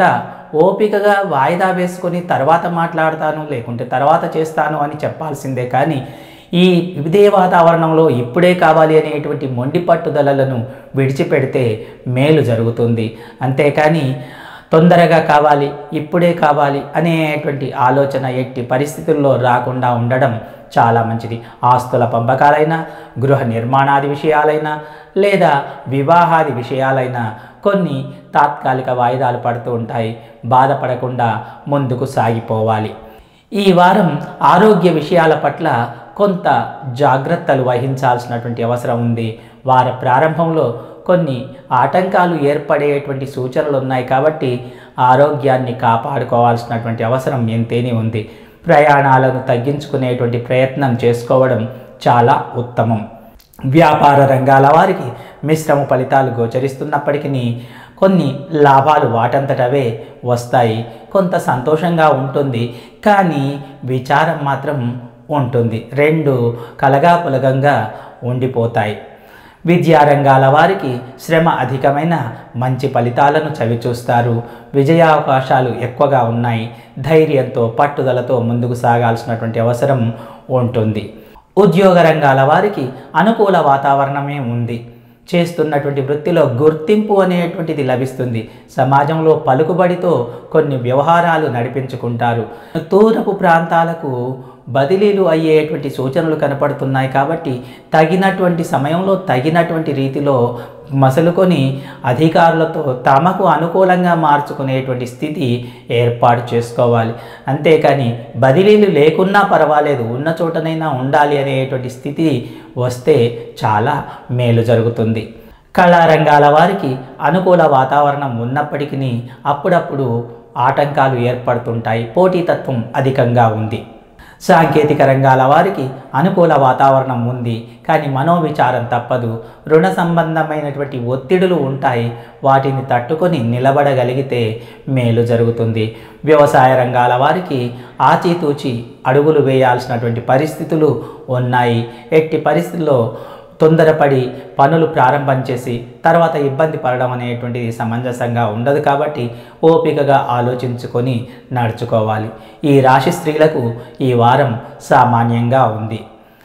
ఓపికగా వాయిదా వేసుకొని తర్వాత మాట్లాడతాను లేకుంటే తర్వాత చేస్తాను అని చెప్పాల్సిందే కానీ ఈ ఇదే వాతావరణంలో ఇప్పుడే కావాలి అనేటువంటి మొండి పట్టుదలలను విడిచిపెడితే మేలు జరుగుతుంది అంతేకాని తొందరగా కావాలి ఇప్పుడే కావాలి అనేటువంటి ఆలోచన ఎట్టి పరిస్థితుల్లో రాకుండా ఉండడం చాలా మంచిది ఆస్తుల పంపకాలైనా గృహ నిర్మాణాది విషయాలైనా లేదా వివాహాది విషయాలైనా కొన్ని తాత్కాలిక వాయిదాలు పడుతూ ఉంటాయి బాధపడకుండా ముందుకు సాగిపోవాలి ఈ వారం ఆరోగ్య విషయాల పట్ల కొంత జాగ్రత్తలు వహించాల్సినటువంటి అవసరం ఉంది వార ప్రారంభంలో కొన్ని ఆటంకాలు ఏర్పడేటువంటి సూచనలు ఉన్నాయి కాబట్టి ఆరోగ్యాన్ని కాపాడుకోవాల్సినటువంటి అవసరం ఎంతేనే ఉంది ప్రయాణాలను తగ్గించుకునేటువంటి ప్రయత్నం చేసుకోవడం చాలా ఉత్తమం వ్యాపార రంగాల వారికి మిశ్రమ ఫలితాలు గోచరిస్తున్నప్పటికీ కొన్ని లాభాలు వాటంతటవే వస్తాయి కొంత సంతోషంగా ఉంటుంది కానీ విచారం మాత్రం ఉంటుంది రెండు కలగాపులగంగా ఉండిపోతాయి విద్యారంగాల వారికి శ్రమ అధికమైన మంచి ఫలితాలను చవిచూస్తారు విజయావకాశాలు ఎక్కువగా ఉన్నాయి ధైర్యంతో పట్టుదలతో ముందుకు సాగాల్సినటువంటి అవసరం ఉంటుంది ఉద్యోగ రంగాల వారికి అనుకూల వాతావరణమే ఉంది చేస్తున్నటువంటి వృత్తిలో గుర్తింపు అనేటువంటిది లభిస్తుంది సమాజంలో పలుకుబడితో కొన్ని వ్యవహారాలు నడిపించుకుంటారు తూర్పు ప్రాంతాలకు బదిలీలు అయ్యేటువంటి సూచనలు కనపడుతున్నాయి కాబట్టి తగినటువంటి సమయంలో తగినటువంటి రీతిలో మసలుకొని అధికారులతో తమకు అనుకూలంగా మార్చుకునేటువంటి స్థితి ఏర్పాటు చేసుకోవాలి అంతేకాని బదిలీలు లేకున్నా పర్వాలేదు ఉన్న చోటనైనా ఉండాలి అనేటువంటి స్థితి వస్తే చాలా మేలు జరుగుతుంది కళారంగాల వారికి అనుకూల వాతావరణం ఉన్నప్పటికీ అప్పుడప్పుడు ఆటంకాలు ఏర్పడుతుంటాయి పోటీతత్వం అధికంగా ఉంది సాంకేతిక రంగాల వారికి అనుకూల వాతావరణం ఉంది కానీ మనోవిచారం తప్పదు రుణ సంబంధమైనటువంటి ఒత్తిడులు ఉంటాయి వాటిని తట్టుకొని నిలబడగలిగితే మేలు జరుగుతుంది వ్యవసాయ రంగాల వారికి ఆచితూచి అడుగులు వేయాల్సినటువంటి పరిస్థితులు ఉన్నాయి ఎట్టి పరిస్థితుల్లో తొందరపడి పనులు ప్రారంభం చేసి తర్వాత ఇబ్బంది పడడం అనేటువంటిది సమంజసంగా ఉండదు కాబట్టి ఓపికగా ఆలోచించుకొని నడుచుకోవాలి ఈ రాశి స్త్రీలకు ఈ వారం సామాన్యంగా ఉంది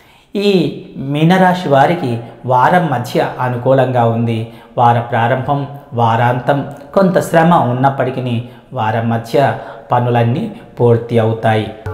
ఈ మీనరాశి వారికి వారం మధ్య అనుకూలంగా ఉంది వార ప్రారంభం వారాంతం కొంత శ్రమ ఉన్నప్పటికీ వారం మధ్య పనులన్నీ పూర్తి అవుతాయి